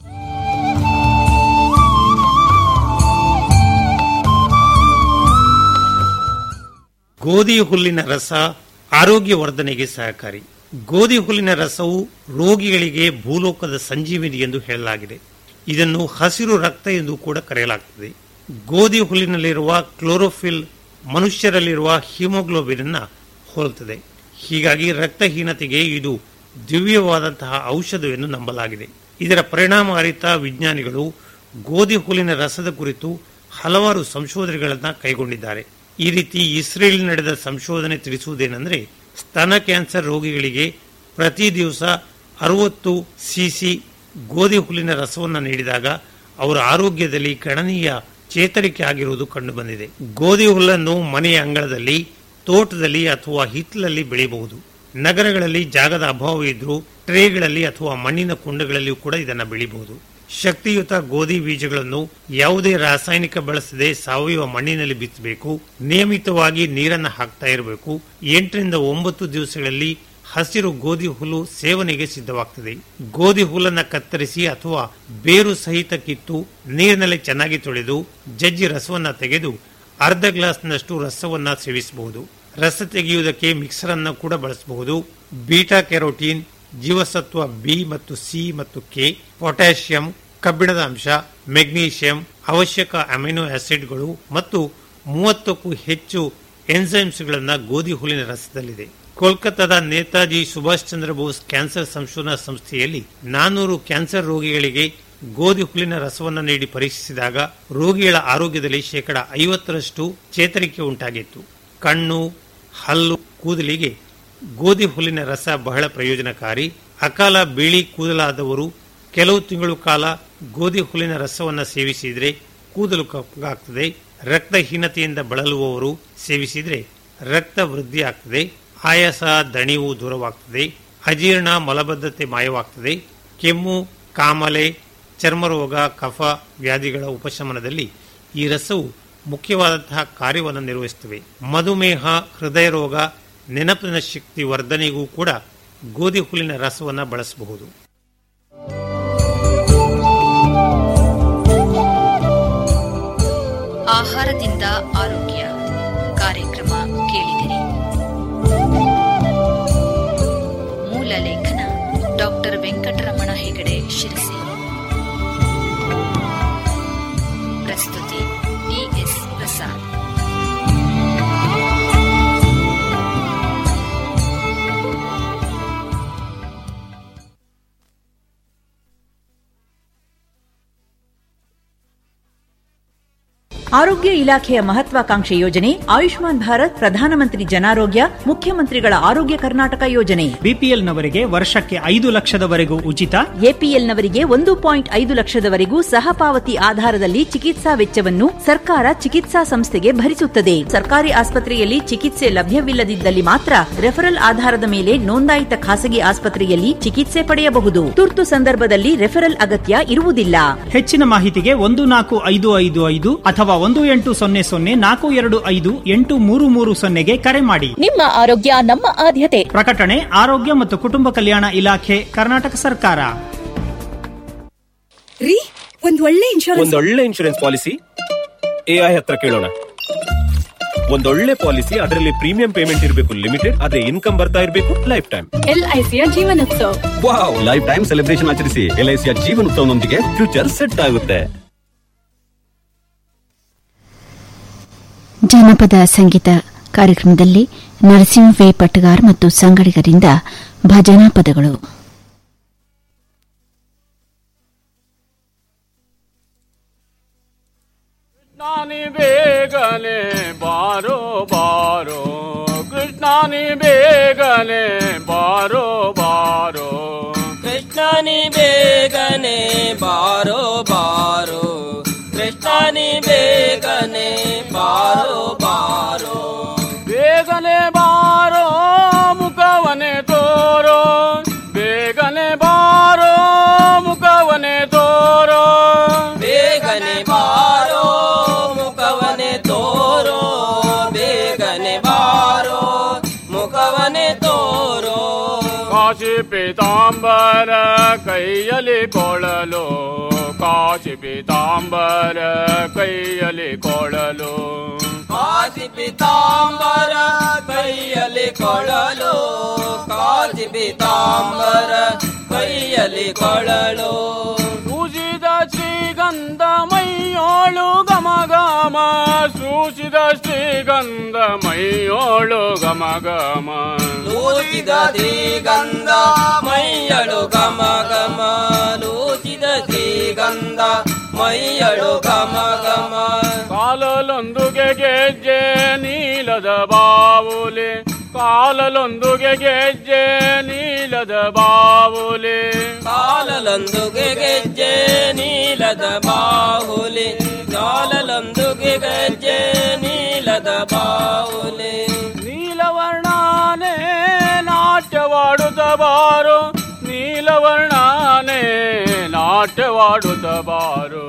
ಗೋಧಿ ಹುಲ್ಲಿನ ರಸ ಆರೋಗ್ಯ ವರ್ಧನೆಗೆ ಸಹಕಾರಿ ಗೋಧಿ ಹುಲ್ಲಿನ ರಸವು ರೋಗಿಗಳಿಗೆ ಭೂಲೋಕದ ಸಂಜೀವಿನಿ ಎಂದು ಹೇಳಲಾಗಿದೆ ಇದನ್ನು ಹಸಿರು ರಕ್ತ ಎಂದು ಕೂಡ ಕರೆಯಲಾಗುತ್ತದೆ ಗೋಧಿ ಹುಲ್ಲಿನಲ್ಲಿರುವ ಕ್ಲೋರೋಫಿಲ್ ಮನುಷ್ಯರಲ್ಲಿರುವ ಹಿಮೋಗ್ಲೋಬಿನ್ ಅನ್ನ ಹೋಲುತ್ತದೆ ಹೀಗಾಗಿ ರಕ್ತಹೀನತೆಗೆ ಇದು ದಿವ್ಯವಾದಂತಹ ಔಷಧವೆಂದು ನಂಬಲಾಗಿದೆ ಇದರ ಪರಿಣಾಮ ಅರಿತ ವಿಜ್ಞಾನಿಗಳು ಗೋಧಿ ಹುಲ್ಲಿನ ರಸದ ಕುರಿತು ಹಲವಾರು ಸಂಶೋಧನೆಗಳನ್ನು ಕೈಗೊಂಡಿದ್ದಾರೆ ಈ ರೀತಿ ಇಸ್ರೇಲ್ ನಡೆದ ಸಂಶೋಧನೆ ತಿಳಿಸುವುದೇನೆಂದರೆ ಸ್ತನ ಕ್ಯಾನ್ಸರ್ ರೋಗಿಗಳಿಗೆ ಪ್ರತಿ ದಿವಸ ಅರವತ್ತು ಸಿಸಿ ಗೋಧಿ ಹುಲ್ಲಿನ ರಸವನ್ನು ನೀಡಿದಾಗ ಅವರ ಆರೋಗ್ಯದಲ್ಲಿ ಗಣನೀಯ ಚೇತರಿಕೆ ಆಗಿರುವುದು ಕಂಡುಬಂದಿದೆ ಗೋಧಿ ಹುಲ್ಲನ್ನು ಮನೆಯ ಅಂಗಳದಲ್ಲಿ ತೋಟದಲ್ಲಿ ಅಥವಾ ಹಿತ್ತಲಲ್ಲಿ ಬೆಳೆಯಬಹುದು ನಗರಗಳಲ್ಲಿ ಜಾಗದ ಅಭಾವ ಇದ್ರೂ ಟ್ರೇಗಳಲ್ಲಿ ಅಥವಾ ಮಣ್ಣಿನ ಕುಂಡಗಳಲ್ಲಿಯೂ ಕೂಡ ಇದನ್ನು ಬೆಳೆಯಬಹುದು ಶಕ್ತಿಯುತ ಗೋಧಿ ಬೀಜಗಳನ್ನು ಯಾವುದೇ ರಾಸಾಯನಿಕ ಬಳಸದೆ ಸಾವಯವ ಮಣ್ಣಿನಲ್ಲಿ ಬಿತ್ತಬೇಕು ನಿಯಮಿತವಾಗಿ ನೀರನ್ನು ಹಾಕ್ತಾ ಇರಬೇಕು ಎಂಟರಿಂದ ಒಂಬತ್ತು ದಿವಸಗಳಲ್ಲಿ ಹಸಿರು ಗೋಧಿ ಹುಲ್ಲು ಸೇವನೆಗೆ ಸಿದ್ಧವಾಗ್ತದೆ ಗೋಧಿ ಹುಲ್ಲನ್ನ ಕತ್ತರಿಸಿ ಅಥವಾ ಬೇರು ಸಹಿತ ಕಿತ್ತು ನೀರಿನಲ್ಲಿ ಚೆನ್ನಾಗಿ ತೊಳೆದು ಜಜ್ಜಿ ರಸವನ್ನ ತೆಗೆದು ಅರ್ಧ ಗ್ಲಾಸ್ನಷ್ಟು ರಸವನ್ನ ಸೇವಿಸಬಹುದು ರಸ ತೆಗೆಯುವುದಕ್ಕೆ ಮಿಕ್ಸರ್ ಅನ್ನು ಕೂಡ ಬಳಸಬಹುದು ಬೀಟಾ ಕೆರೋಟೀನ್ ಜೀವಸತ್ವ ಬಿ ಮತ್ತು ಸಿ ಮತ್ತು ಕೆ ಪೊಟ್ಯಾಷಿಯಂ ಕಬ್ಬಿಣದ ಅಂಶ ಮೆಗ್ನೀಷಿಯಂ ಅವಶ್ಯಕ ಅಮಿನೋ ಆಸಿಡ್ಗಳು ಮತ್ತು ಮೂವತ್ತಕ್ಕೂ ಹೆಚ್ಚು ಎನ್ಸೈಮ್ಸ್ಗಳನ್ನ ಗೋಧಿ ಹುಲ್ಲಿನ ರಸದಲ್ಲಿದೆ ಕೋಲ್ಕತ್ತಾದ ನೇತಾಜಿ ಸುಭಾಷ್ ಚಂದ್ರ ಬೋಸ್ ಕ್ಯಾನ್ಸರ್ ಸಂಶೋಧನಾ ಸಂಸ್ಥೆಯಲ್ಲಿ ನಾನೂರು ಕ್ಯಾನ್ಸರ್ ರೋಗಿಗಳಿಗೆ ಗೋಧಿ ಹುಲ್ಲಿನ ರಸವನ್ನು ನೀಡಿ ಪರೀಕ್ಷಿಸಿದಾಗ ರೋಗಿಗಳ ಆರೋಗ್ಯದಲ್ಲಿ ಶೇಕಡ ಐವತ್ತರಷ್ಟು ಚೇತರಿಕೆ ಉಂಟಾಗಿತ್ತು ಕಣ್ಣು ಹಲ್ಲು ಕೂದಲಿಗೆ ಗೋಧಿ ಹುಲ್ಲಿನ ರಸ ಬಹಳ ಪ್ರಯೋಜನಕಾರಿ ಅಕಾಲ ಬಿಳಿ ಕೂದಲಾದವರು ಕೆಲವು ತಿಂಗಳು ಕಾಲ ಗೋಧಿ ಹುಲ್ಲಿನ ರಸವನ್ನು ಸೇವಿಸಿದರೆ ಕೂದಲು ಕಪ್ಪಗಾಗ್ತದೆ ರಕ್ತಹೀನತೆಯಿಂದ ಬಳಲುವವರು ಸೇವಿಸಿದರೆ ರಕ್ತ ವೃದ್ಧಿ ಆಗ್ತದೆ ಆಯಾಸ ದಣಿವು ದೂರವಾಗ್ತದೆ ಅಜೀರ್ಣ ಮಲಬದ್ಧತೆ ಮಾಯವಾಗ್ತದೆ ಕೆಮ್ಮು ಕಾಮಲೆ ಚರ್ಮರೋಗ ಕಫ ವ್ಯಾಧಿಗಳ ಉಪಶಮನದಲ್ಲಿ ಈ ರಸವು ಮುಖ್ಯವಾದಂತಹ ಕಾರ್ಯವನ್ನು ನಿರ್ವಹಿಸುತ್ತವೆ ಮಧುಮೇಹ ಹೃದಯ ರೋಗ ನೆನಪಿನ ಶಕ್ತಿ ವರ್ಧನೆಗೂ ಕೂಡ ಗೋಧಿ ಹುಲ್ಲಿನ ರಸವನ್ನು ಬಳಸಬಹುದು ಆಹಾರದಿಂದ ಆರೋಗ್ಯ ಕಾರ್ಯಕ್ರಮ ಕೇಳಿದಿರಿ ಮೂಲ ಲೇಖನ ಡಾಕ್ಟರ್ ವೆಂಕಟರಮಣ ಹೆಗಡೆ ಶಿರಸಿ ಪ್ರಸ್ತುತಿ ಡಿಎಸ್ ಪ್ರಸಾದ್ ಆರೋಗ್ಯ ಇಲಾಖೆಯ ಮಹತ್ವಾಕಾಂಕ್ಷೆ ಯೋಜನೆ ಆಯುಷ್ಮಾನ್ ಭಾರತ್ ಪ್ರಧಾನಮಂತ್ರಿ ಜನಾರೋಗ್ಯ ಮುಖ್ಯಮಂತ್ರಿಗಳ ಆರೋಗ್ಯ ಕರ್ನಾಟಕ ಯೋಜನೆ ಬಿಪಿಎಲ್ನವರಿಗೆ ವರ್ಷಕ್ಕೆ ಐದು ಲಕ್ಷದವರೆಗೂ ಉಚಿತ ಎಪಿಎಲ್ನವರಿಗೆ ಒಂದು ಪಾಯಿಂಟ್ ಐದು ಲಕ್ಷದವರೆಗೂ ಸಹಪಾವತಿ ಆಧಾರದಲ್ಲಿ ಚಿಕಿತ್ಸಾ ವೆಚ್ಚವನ್ನು ಸರ್ಕಾರ ಚಿಕಿತ್ಸಾ ಸಂಸ್ಥೆಗೆ ಭರಿಸುತ್ತದೆ ಸರ್ಕಾರಿ ಆಸ್ಪತ್ರೆಯಲ್ಲಿ ಚಿಕಿತ್ಸೆ ಲಭ್ಯವಿಲ್ಲದಿದ್ದಲ್ಲಿ ಮಾತ್ರ ರೆಫರಲ್ ಆಧಾರದ ಮೇಲೆ ನೋಂದಾಯಿತ ಖಾಸಗಿ ಆಸ್ಪತ್ರೆಯಲ್ಲಿ ಚಿಕಿತ್ಸೆ ಪಡೆಯಬಹುದು ತುರ್ತು ಸಂದರ್ಭದಲ್ಲಿ ರೆಫರಲ್ ಅಗತ್ಯ ಇರುವುದಿಲ್ಲ ಹೆಚ್ಚಿನ ಮಾಹಿತಿಗೆ ಒಂದು ನಾಲ್ಕು ಐದು ಐದು ಐದು ಅಥವಾ ಒಂದು ಎಂಟು ಸೊನ್ನೆ ಸೊನ್ನೆ ನಾಲ್ಕು ಎರಡು ಐದು ಎಂಟು ಮೂರು ಮೂರು ಸೊನ್ನೆಗೆ ಕರೆ ಮಾಡಿ ನಿಮ್ಮ ಆರೋಗ್ಯ ನಮ್ಮ ಆದ್ಯತೆ ಪ್ರಕಟಣೆ ಆರೋಗ್ಯ ಮತ್ತು ಕುಟುಂಬ ಕಲ್ಯಾಣ ಇಲಾಖೆ ಕರ್ನಾಟಕ ಸರ್ಕಾರ ರೀ ಒಂದ್ ಒಳ್ಳೆ ಇನ್ಶೂರೆನ್ಸ್ ಒಂದೊಳ್ಳೆ ಇನ್ಶೂರೆನ್ಸ್ ಪಾಲಿಸಿ ಎಐ ಹತ್ರ ಕೇಳೋಣ ಒಂದೊಳ್ಳೆ ಪಾಲಿಸಿ ಅದರಲ್ಲಿ ಪ್ರೀಮಿಯಂ ಪೇಮೆಂಟ್ ಇರಬೇಕು ಲಿಮಿಟೆಡ್ ಅದೇ ಇನ್ಕಮ್ ಬರ್ತಾ ಇರಬೇಕು ಲೈಫ್ ಟೈಮ್ ಎಲ್ಐಸಿಯ Jeevan Utsav wow life time celebration ಆಚರಿಸಿ ಎಲ್ಐಸಿಯ ಜೀವನೋತ್ಸವನೊಂದಿಗೆ ಫ್ಯೂಚರ್ ಸೆಟ್ ಆಗುತ್ತೆ ಜನಪದ ಸಂಗೀತ ಕಾರ್ಯಕ್ರಮದಲ್ಲಿ ನರಸಿಂಹ ವೆ ಪಟ್ಟಗಾರ್ ಮತ್ತು ಸಂಗಡಿಗರಿಂದ ಭಜನಾ ಪದಗಳು ಕೃಷ್ಣಾನಿ ಬೇಗನೆ ಬಾರೋ ಬಾರೋ ಕೃಷ್ಣಾನಿ ಬೇಗನೆ ಬಾರೋ ಬಾರೋ ಕೃಷ್ಣನಿ ಬೇಗನೆ ಬಾರೋ ಬಾರೋ ಕೃಷ್ಣನಿ ಬೇಗನೆ ಬಾರೋ ಬಾರೋ ಬೇಗನೆ ಬಾರೋ ಮುಖವನೆ ತೋರೋ ಬೇಗನೆ ಬಾರೋ ಮುಖವನೆ ತೋರೋ ಬೇಗನೆ ಬಾರೋ ಮುಖವನೆ ತೋರೋ ಬೇಗನೆ ಬಾರೋ ಮುಖವನೆ ತೋರೋ ಕಾಶಿ ಪೀತಾಂಬರ ಕೈಯಲ್ಲಿ ಕೊಳಲು ಕಾಶಿ ಪೀತಾಂಬರ ಕೈಯಲ್ಲಿ ಕೊಳಲು ಕಾಜಿ ಪಿತಾಂಬರ ಕೈಯಲ್ಲಿ ಕೊಳಲು ಕಾಜಿ ಪಿತಾಂಬರ ಕೈಯಲ್ಲಿ ಕೊಳಲು ಸೂಸಿದ ಶ್ರೀಗಂಧ ಮೈಯೋಳು ಗಮ ಗಮ ಸೂಸಿದ ಶ್ರೀಗಂಧ ಮೈಯೋಳು ಗಮ ಗಮ ಲೂಚಿದ ಶ್ರೀಗಂಧ ಮೈಯಳು ಗಮ ಗಮ ಲೂಚಿದ ಶ್ರೀಗಂಧ ಮೈಯಳು ಗಮ ಗಮ ಕಾಲಲೊಂದುಗೆ ಗೆಜ್ಜೆ ನೀಲದ ಬಾವುಲಿ ಕಾಲಲೊಂದುಗೆ ಗೆಜ್ಜೆ ನೀಲದ ಬಾವುಲಿ ಕಾಲಲೊಂದುಗೆ ಗೆಜ್ಜೆ ನೀಲದ ಬಾಹುಲಿ ಕಾಲಲೊಂದುಗೆ ಗೆಜ್ಜೆ ನೀಲದ ಬಾಹುಲಿ ನೀಲವರ್ಣಾನೆ ನಾಟ್ಯವಾಡುತ್ತ ಬಾರು ನೀಲವರ್ಣಾನೆ ನಾಟ್ಯವಾಡುತ್ತ ಬಾರು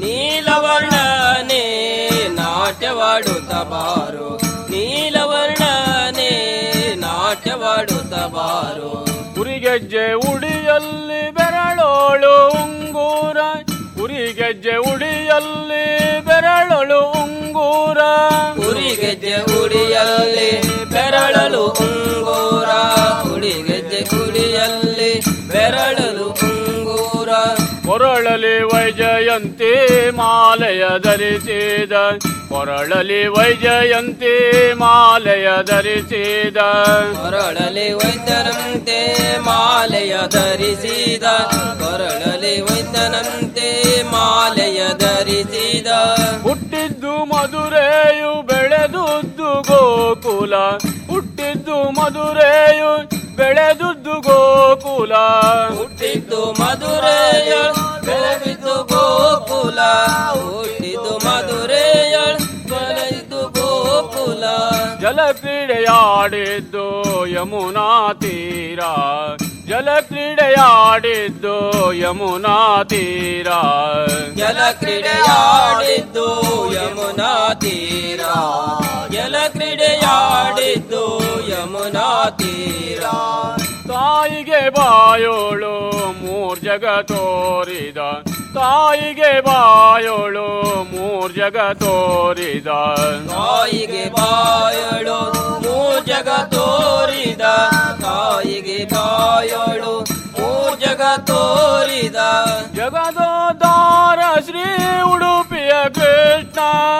ನೀಲವರ್ಣನೆ ನಾಟ್ಯವಾಡುತ್ತ ಬಾರು ನೀಲವರ್ಣನೆ ನಾಟ್ಯವಾಡುತ್ತ ಬಾರು ಉರಿಗೆಜ್ಜೆ ಉಡಿಯಲ್ಲಿ ಬೆರಳೋಳು ಉಂಗೂರ ಉರಿಗೆಜ್ಜೆ ಉಡಿಯಲ್ಲಿ ಬೆರಳೋಳು ಉಂಗೂರ ಉರಿಗೆಜ್ಜೆ ಉಡಿಯಲ್ಲಿ ಬೆರಳಲು ಉಂಗೂರ ಉಡಿಗೆಜ್ಜೆ ಉಡಿಯಲ್ಲಿ ಬೆರಳಲು ಉಂಗೂರ ಕೊರಳಲಿ ವೈಜಯಂತಿ ಮಾಲೆಯ ಧರಿಸಿದ ಕೊರಳಲಿ ವೈಜಯಂತಿ ಮಾಲೆಯ ಧರಿಸಿದ ಕೊರಳಲಿ ವೈದ್ಯರಂತೆ ಮಾಲೆಯ ಧರಿಸಿದ ಕೊರಳಲಿ ವೈದ್ಯನಂತೆ ಮಾಲೆಯ ಧರಿಸಿದ ಹುಟ್ಟಿದ್ದು ಮಧುರೆಯು ಬೆಳೆದುದ್ದು ಗೋಕುಲ ಹುಟ್ಟಿದ್ದು ಮಧುರೆಯು ಬೆಳೆದುದ್ದು ಗೋಕುಲ ಹುಟ್ಟಿದ್ದು ಮಧುರೆಯ ಬೆಳೆದಿದ್ದು ಗೋಕುಲ ಹುಟ್ಟಿದ್ದು ಮಧುರೆಯ ಬೆಳೆದಿದ್ದು ಗೋಕುಲ ಜಲ ಕ್ರೀಡೆಯಾಡಿದ್ದು ಯಮುನಾ ತೀರ ಜಲ ಕ್ರೀಡೆಯಾಡಿದ್ದು ಯಮುನಾ ತೀರ ಜಲ ಕ್ರೀಡೆಯಾಡಿದ್ದು ಯಮುನಾ ತೀರ ಜಲ ಕ್ರೀಡೆಯಾಡಿದ್ದು ಯಮುನಾ ತೀರ ತಾಯಿಗೆ ಬಾಯೋಳು ಮೂರ್ ಜಗ ತೋರಿದ ತಾಯಿಗೆ ಬಾಯೋಳು ಮೂರ್ ಜಗ ತೋರಿದ ತಾಯಿಗೆ ಬಾಯಳು ಮೂರ್ ಜಗ ತೋರಿದ ತಾಯಿಗೆ ಬಾಯಳು ಮೂರ್ ಜಗ ತೋರಿದ ಜಗದೋದಾರ ಶ್ರೀ ಉಡುಪಿಯ ಕೃಷ್ಣ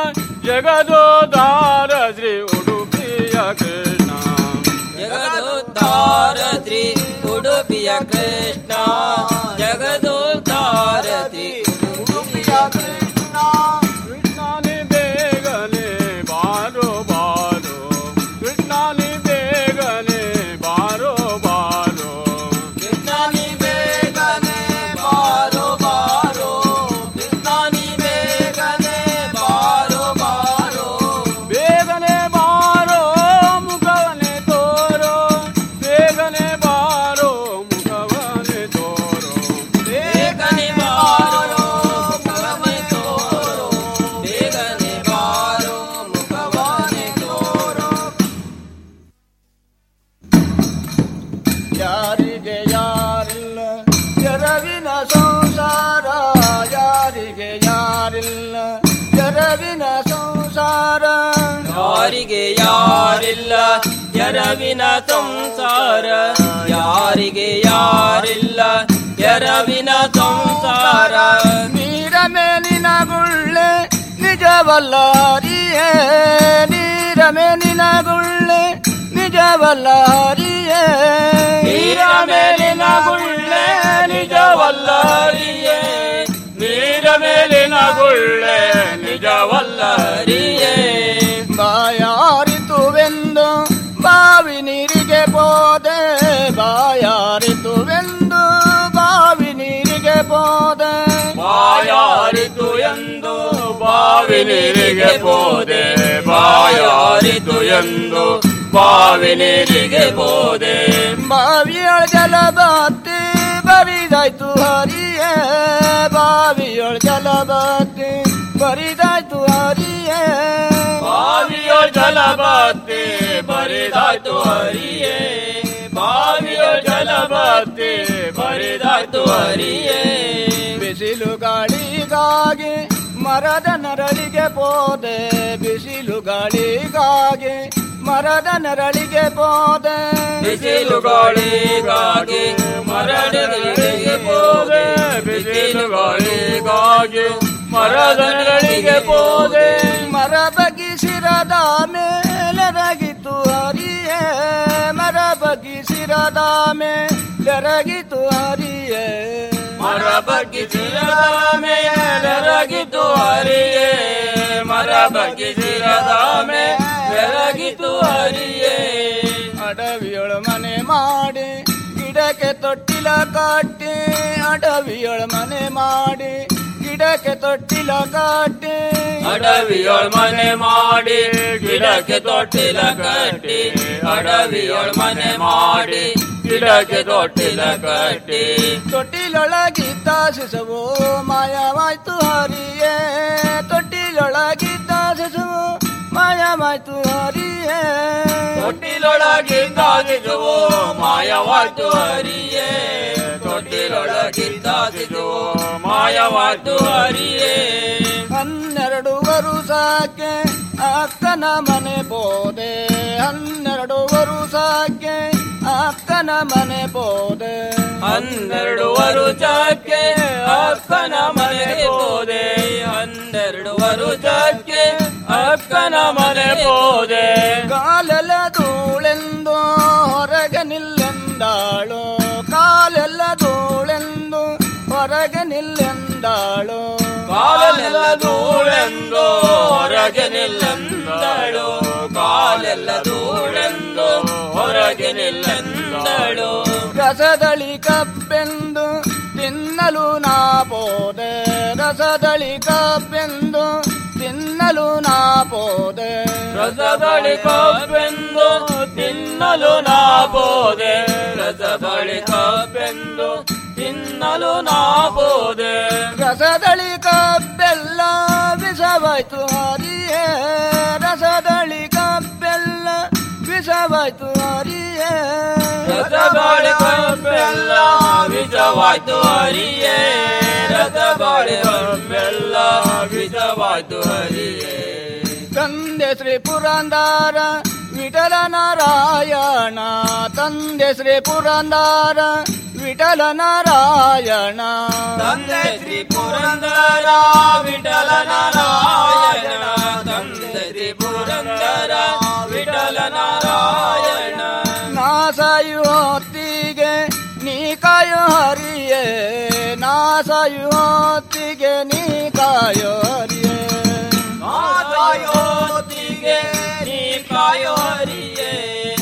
ಜಗದೋದಾರ ಶ್ರೀ ಉಡುಪಿಯ ಕೃಷ್ಣ ಜಗದೋದ್ಧಾರ ಶ್ರೀ ಉಡುಪಿಯ ಕೃಷ್ಣ ಜಗದೋದ್ಧಾರ ಶ್ರೀ ಉಡುಪಿಯ ಕೃಷ್ಣ ಕೃಷ್ಣನಿ ಬೇಗನೆ ಬಾರೋ ಬಾರೋ ಕೃಷ್ಣನಿ ಬೇಗನೆ ಬಾರೋ ಬಾರೋ ಕೃಷ್ಣನಿ ಬೇಗನೆ ಬಾರೋ ಬಾರೋ ಕೃಷ್ಣನಿ ಬೇಗನೆ ಬಾರೋ ಬಾರೋ ಬೇಗನೆ ಬಾರೋ ಮುಖವನೆ ತೋರೋ ಬೇಗನೆ ಬಾರೋ ಮುಖವನೆ ತೋರೋ ಬೇಗನೆ ಬಾರೋ ಮುಖವನೆ ತೋರೋ ಬೇಗನೆ ಬಾರೋ ಮುಖವನೆ ತೋರೋ ಯಾರಿಗೆ ಯಾರಿಲ್ಲ ಎರವಿನ ಸಂಸಾರ ಯಾರಿಗೆ ಯಾರಿಲ್ಲ ಎರವಿನ ಸಂಸಾರ ಯಾರಿಗೆ ಯಾರಿಲ್ಲ ಎರವಿನ ಸಂಸಾರ ಯಾರಿಗೆ ಯಾರಿಲ್ಲ ಎರವಿನ ಸಂಸಾರ ನೀರ ಮೇಲಿನ ಗುಳ್ಳೆ ನಿಜವಲ್ಲ ಹರಿಯೇ ನೀರ ಮೇಲಿನ ಗುಳ್ಳೆ ನಿಜವಲ್ಲ ಹರಿಯೇ ನೀರ ಮೇಲಿನ ಗುಳ್ಳೆ ನಿಜವಲ್ಲ ಹರಿಯೇ ನೀರ ಮೇಲಿನ ಗುಳ್ಳೆ ನಿಜವಲ್ಲ ಹರಿಯೇ ಬಾಯಾರಿತುವೆಂದು ಬಾವಿ ನೀರಿಗೆ ಪೋದೆ ಬಾಯಾರಿತುವೆಂದು ಬಾವಿ ನೀರಿಗೆ ಪೋದೆ ಬಾಯಾರಿತು ಎಂದು ಬಾವಿ ನೀರಿಗೆ ಹೋದೆ ಬಾಯಾರಿತು ಎಂದು ಬಾವಿ ನೀರಿಗೆ ಹೋದೆ ಬಾವಿಯೊಳ ಜಲ ಬತ್ತಿ ಬರಿದಾಯ್ತು ಹರಿಯೇ ಬಾವಿಯೊಳ ಜಲ ಬತ್ತಿ ಬರಿದಾಯ್ತು ಹರಿಯೇ ಬಾವಿಯೋ ಜಲಬತ್ತಿ ಬರಿದಾಯ್ತು ಹರಿಯೇ ಬಾವಿಯೋ ಜಲಬತ್ತಿ ಬರಿದಾಯ್ತು ಹರಿಯೇ ಬಿಸಿಲು ಗಾಳಿಗಾಗಿ ಮರದ ನರಳಿಗೆ ಪೋದೆ ಬಿಸಿಲು ಗಾಳಿಗಾಗಿ ಮರದ ನರಳಿಗೆ ಪೋದೆ ಬಿಸಿಲು ಗಾಳಿಗಾಗಿ ಮರಡಿಗೆ ಹೋದೆ ಬಿಸಿಲು ಗಾಳಿಗಾಗಿ ಮರದ ನೆರಳಿಗೆ ಹೋದೆ ಮರ ಬಗಿಸಿರದ ಮೇಲೆರಗಿತು ಹರಿಯೇ ಮರ ಬಗಿಸಿರದ ಮೇಲೆರಗಿತು ಹರಿಯೇ ಮರ ಬಗ್ಗಿಸಿರದ ಮೇಲೆರಗಿತು ಹರಿಯೇ ಮರ ಬಗ್ಗಿಸಿರದ ಮೇಲೆರಗಿತು ಹರಿಯೇ ಅಡವಿಯೊಳ ಮನೆ ಮಾಡಿ ಗಿಡಕ್ಕೆ ತೊಟ್ಟಿಲ ಕಟ್ಟಿ ಅಡವಿಯೊಳ ಮನೆ ಮಾಡಿ ಗಿಡಕ್ಕೆ ತೊಟ್ಟಿಲ ಕಟ್ಟಿ ಅಡವಿಯೊಳ ಮನೆ ಮಾಡಿ ಗಿಡಕ್ಕೆ ತೊಟ್ಟಿಲ ಕಟ್ಟಿ ಅಡವಿಯೊಳ ಮನೆ ಮಾಡಿ ಗಿಡಕ್ಕೆ ತೊಟ್ಟಿಲ ಕಟ್ಟಿ ತೊಟ್ಟಿಲೊಳಗಿದ್ದ ಶಿಶುವು ಮಾಯವಾಯ್ತು ಹರಿಯೇ ತೊಟ್ಟಿಲೊಳಗಿದ್ದ ಶಿಶುವು ಮಾಯವಾಯ್ತು ಹರಿಯೇ ತೊಟ್ಟಿಲೊಳಗಿದ್ದ ಶಿಶುವು ಮಾಯವಾಯ್ತು ಹರಿಯೇ ತೊಟ್ಟಿಲೊಳಗಿದ್ದ ಶಿಶುವು ಮಾಯವಾಯ್ತು ಹರಿಯೇ ಹನ್ನೆರಡು ವರುಷಕ್ಕೆ ಅಕ್ಕನ ಮನೆ ಬೋದೆ ಹನ್ನೆರಡು ವರುಷಕ್ಕೆ ಅಕ್ಕನ ಮನೆ ಬೋದೆ ಹನ್ನೆರಡು ವರುಷಕ್ಕೆ ಅಕ್ಕನ ಮನೆ ಹೋದೆ ಹನ್ನೆರಡು ವರುಷಕ್ಕೆ ಅಕ್ಕನ ಮನೆ ಹೋದೆ ಕಾಲೆಲ್ಲ ಧೂಳೆಂದು ಹೊರಗೆ ನಿಲ್ಲೆಂದಾಳು ಕಾಲೆಲ್ಲ ಧೂಳೆಂದು ಹೊರಗೆ ನಿಲ್ಲೆಂದಾಳು ಕಾಲೆಲ್ಲ ಧೂಳೆಂದು ಹೊರಗೆ ನಿಲ್ಲಂದಳು ಕಾಲೆಲ್ಲ ಧೂಳೆಂದು ಹೊರಗೆ ನಿಲ್ಲಂದಳು ರಸದಳಿ ಕಬ್ಬೆಂದು ತಿನ್ನಲು ನಾ ಬೋದೆ ರಸದಳಿ ಕಬ್ಬೆಂದು ತಿನ್ನಲು ನಾ ಪೋದೆ ರಸಬಳಿ ಕಬ್ಬೆಂದು ತಿನ್ನಲು ನಾ ಬೋದೆ ರಸಬಳಿ ಕಬ್ಬೆಂದು ತಿನ್ನಲು ನಾ ಬೋದೆ ರಸದಳಿ ಕಬ್ಬೆಲ್ಲ ವಿಷವಾಯ್ತು ಹರಿಯೇ ರಸದಳಿ ಕಬ್ಬೆಲ್ಲ ವಿಷವಾಯ್ತು ಹರಿಯೇ ರಸಬಳಿ ಕಬ್ಬೆಲ್ಲ ವಿಷವಾಯ್ತು ಹರಿಯೇ ರಸಬಳಿ ಕಬ್ಬೆಲ್ಲ ವಿಷವಾಯ್ತು ಹರಿಯೇ ತಂದೆ ಶ್ರೀ ಪುರಂದಾರ ವಿಠಲ ನಾರಾಯಣ ತಂದೆ ಶ್ರೀ ಪುರಂದಾರ ವಿಠಲ ನಾರಾಯಣ ತಂದೆ ಶ್ರೀ ಪುರಂದರ ವಿಠಲ ನಾರಾಯಣ ತಂದೆ ಶ್ರೀ ಪುರಂದರ ವಿಠಲ ನಾರಾಯಣ ನಾ ಸಾಯುವತ್ತಿಗೆ ನೀ ಕಾಯೋ ಹರಿಯೇ ನಾ ಸಾಯುವತ್ತಿಗೆ ನೀ ಕಾಯೋ ಹರಿಯೇ ನಾಥಯೋತಿಗೆ ನೀ ಕಾಯೋ ಹರಿಯೇ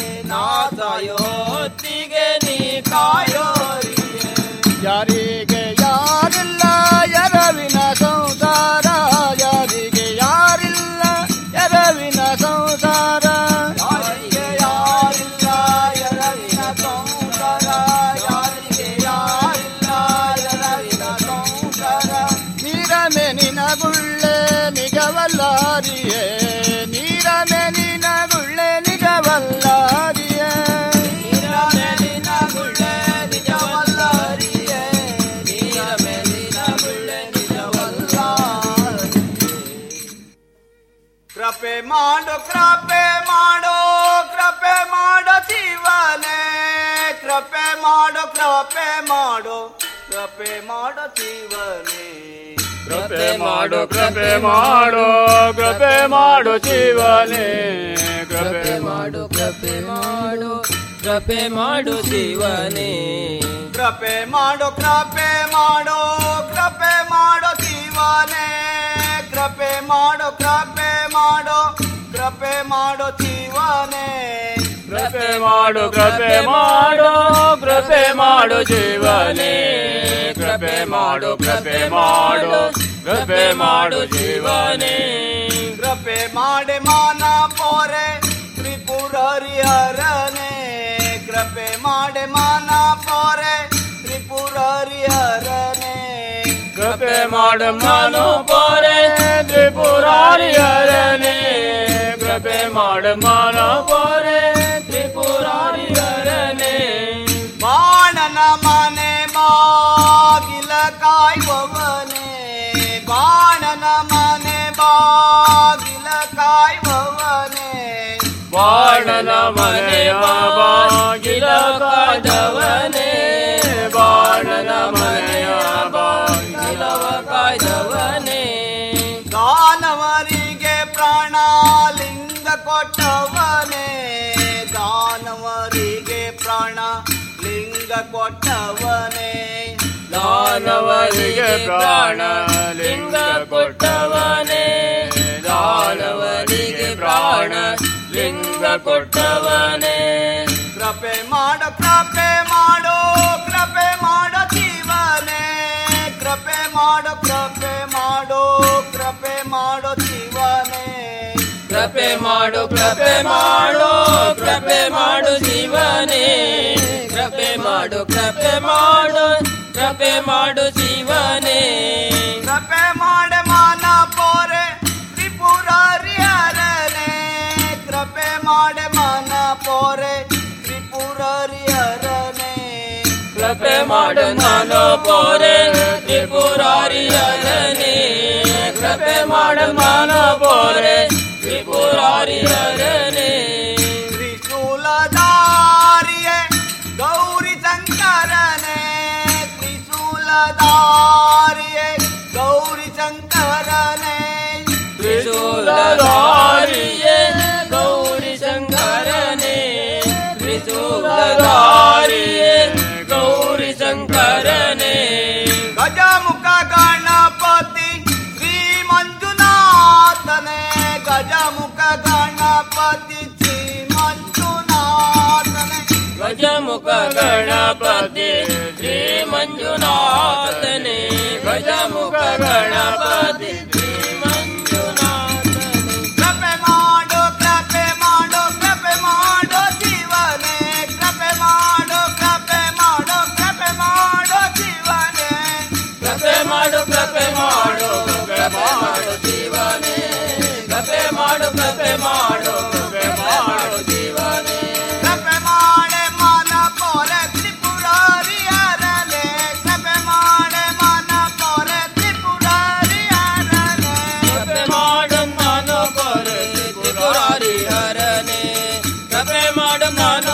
ನಾಥಯೋತಿಗೆ ನೀ ಕಾಯೋ ಹರಿಯೇ ಯಾರಿಗೆ ಯಾರಿಲ್ಲ ಎರವಿನ ಸಂಸಾರ ಯಾರಿಗೆ ಯಾರಿಲ್ಲ ಎರವಿನ ಸಂಸಾರ ಯಾರಿಗೆ ಯಾರಿಲ್ಲ ಎರವಿನ ಸಂಸಾರ ಯಾರಿಗೆ ಯಾರಿಲ್ಲ ಎರವಿನ ಸಂಸಾರ ನೀರಮೆ ನಿನಗುಳ್ಳೆ ನಿಜವಲ್ಲಾರಿಯೇ ನೀರಮೆ ನಿನಗುಳ್ಳೆ ನಿಜವಲ್ಲಾರಿಯೇ ನೀರಮೇಲಿನ ಗುಳ್ಳೆ ನಿಜವಲ್ಲ ಹರಿಯೇ ನೀರಮೇಲಿನ ಗುಳ್ಳೆ ನಿಜವಲ್ಲ ಕೃಪೆ ಮಾಡು ಕೃಪೆ ಮಾಡೋ ಕೃಪೆ ಮಾಡೋ ಜೀವನೇ ಕೃಪೆ ಮಾಡೋ ಕೃಪೆ ಮಾಡೋ ಕೃಪೆ ಮಾಡೋ ಜೀವನೇ ಕೃಪೆ ಮಾಡು ಕೃಪೆ ಮಾಡು ಕೃಪೆ ಮಾಡು ಜೀವನೇ ಕೃಪೆ ಮಾಡು ಕೃಪೆ ಮಾಡು ಕೃಪೆ ಮಾಡು ಜೀವನೇ ಕೃಪೆ ಮಾಡೋ ಕೃಪೆ ಮಾಡೋ ಕೃಪೆ ಮಾಡೋ ಜೀವನೇ ಕೃಪೆ ಮಾಡೋ ಕೃಪೆ ಮಾಡೋ ಕೃಪೆ ಮಾಡೋ ಜೀವನೇ ಕೃಪೆ ಮಾಡು ಕೃಪೆ ಮಾಡು ಕೃಪೆ ಮಾಡು ಜೀವನೇ ಕೃಪೆ ಮಾಡು ಕೃಪೆ ಮಾಡು ಕೃಪೆ ಮಾಡು ಜೀವನೇ ಕೃಪೆ ಮಾಡೆ ಮಾನ ಪೋರೆ ತ್ರಿಪುರರಿ ಹರನೆ ಕೃಪೆ ಮಾಡೆ ಮಾನ ಪೋರೆ ತ್ರಿಪುರರಿ ಹರನೆ ಕೃಪೆ ಮಾಡು ಮನು ಪೋರೆ ತ್ರಿಪುರಾರಿ ಹರನೆ ಕೃಪೆ ಮಾಡು ಮನು ಪೋರೆ ತ್ರಿಪುರಾರಿ ಹರನೆ ಬಾಣನ ಮನೆ ಬಾಗಿಲ ಕಾಯುವವನೇ ಬಾಣನ ಮನೆ ಬಾಗಿಲ ಕಾಯುವವನೇ ಬಾಣನ ಮನೆಯ ಬಾಗಿಲ ಕಾಯ್ದವನೇ ಬಾಣನ ಮನೆಯ ಬಾಗಿಲವ ಕಾಯ್ದವನೇ ದಾನವರಿಗೆ ಪ್ರಾಣಲಿಂಗ ಕೊಟ್ಟವನೇ ದಾನವರಿಗೆ ಪ್ರಾಣ ಲಿಂಗ ಕೊಟ್ಟವನೇ ದಾನವರಿಗೆ ಪ್ರಾಣ ಲಿಂಗ ಕೊಟ್ಟವನೇ ದಾನವರಿಗೆ ಪ್ರಾಣ ಲಿಂಗ ಕೊಟ್ಟವನೇ ಕೃಪೆ ಮಾಡೋ ಕೃಪೆ ಮಾಡೋ ಕೃಪೆ ಮಾಡೋ ಜೀವನೇ ಕೃಪೆ ಮಾಡೋ ಕೃಪೆ ಮಾಡೋ ಕೃಪೆ ಮಾಡೋ ಜೀವನೇ ಕೃಪೆ ಮಾಡು ಕೃಪೆ ಮಾಡು ಕೃಪೆ ಮಾಡು ಜೀವನೇ ಕೃಪೆ ಮಾಡು ಕೃಪೆ ಮಾಡು ಕೃಪೆ ಮಾಡು ಜೀವನೇ ಕೃಪೆ ಮಾಡೆ ಮಾನ ಪೋರೆ ತ್ರಿಪುರಾರಿ ಹರನೆ ಕೃಪೆ ಮಾಡೆ ಮಾನ ಪೋರೆ ತ್ರಿಪುರಾರಿ ಹರನೆ ಕೃಪೆ ಮಾಡು ನಾನು ಪೋರೆ ತ್ರಿಪುರಾರಿ ಹರನೆ ಕೃಪೆ ಮಾಡು ನಾನು ಪೋರೆ ತ್ರಿಪುರಾರಿ ಹರನೆ ತ್ರಿಶೂಲಧಾರಿಯೇ ಗೌರಿ ಶಂಕರನೆ ತ್ರಿಶೂಲಧಾರಿಯೇ ಗೌರಿ ಶಂಕರನೆ ತ್ರಿಶೂಲಧಾರಿಯೇ ಗೌರಿ ಶಂಕರನೇ ತ್ರಿಶೂಲಧಾರಿಯೇ ಗೌರಿ ಶಂಕರನೇ ಗಜಮುಖ ಗಣಪತಿ ಶ್ರೀ ಮಂಜುನಾಥನೆ ಗಜಮುಖ ಗಣಪತಿ ಶ್ರೀ ಮಂಜುನಾಥನೆ ಗಜಮುಖ ಗಣಪತಿ ಶ್ರೀ ಮಂಜುನಾಥನೇ ಗಜಮುಖ ಗಣಪತಿ ಶ್ರೀ ಮಂಜುನಾಥ ಮಾಡ ಮನ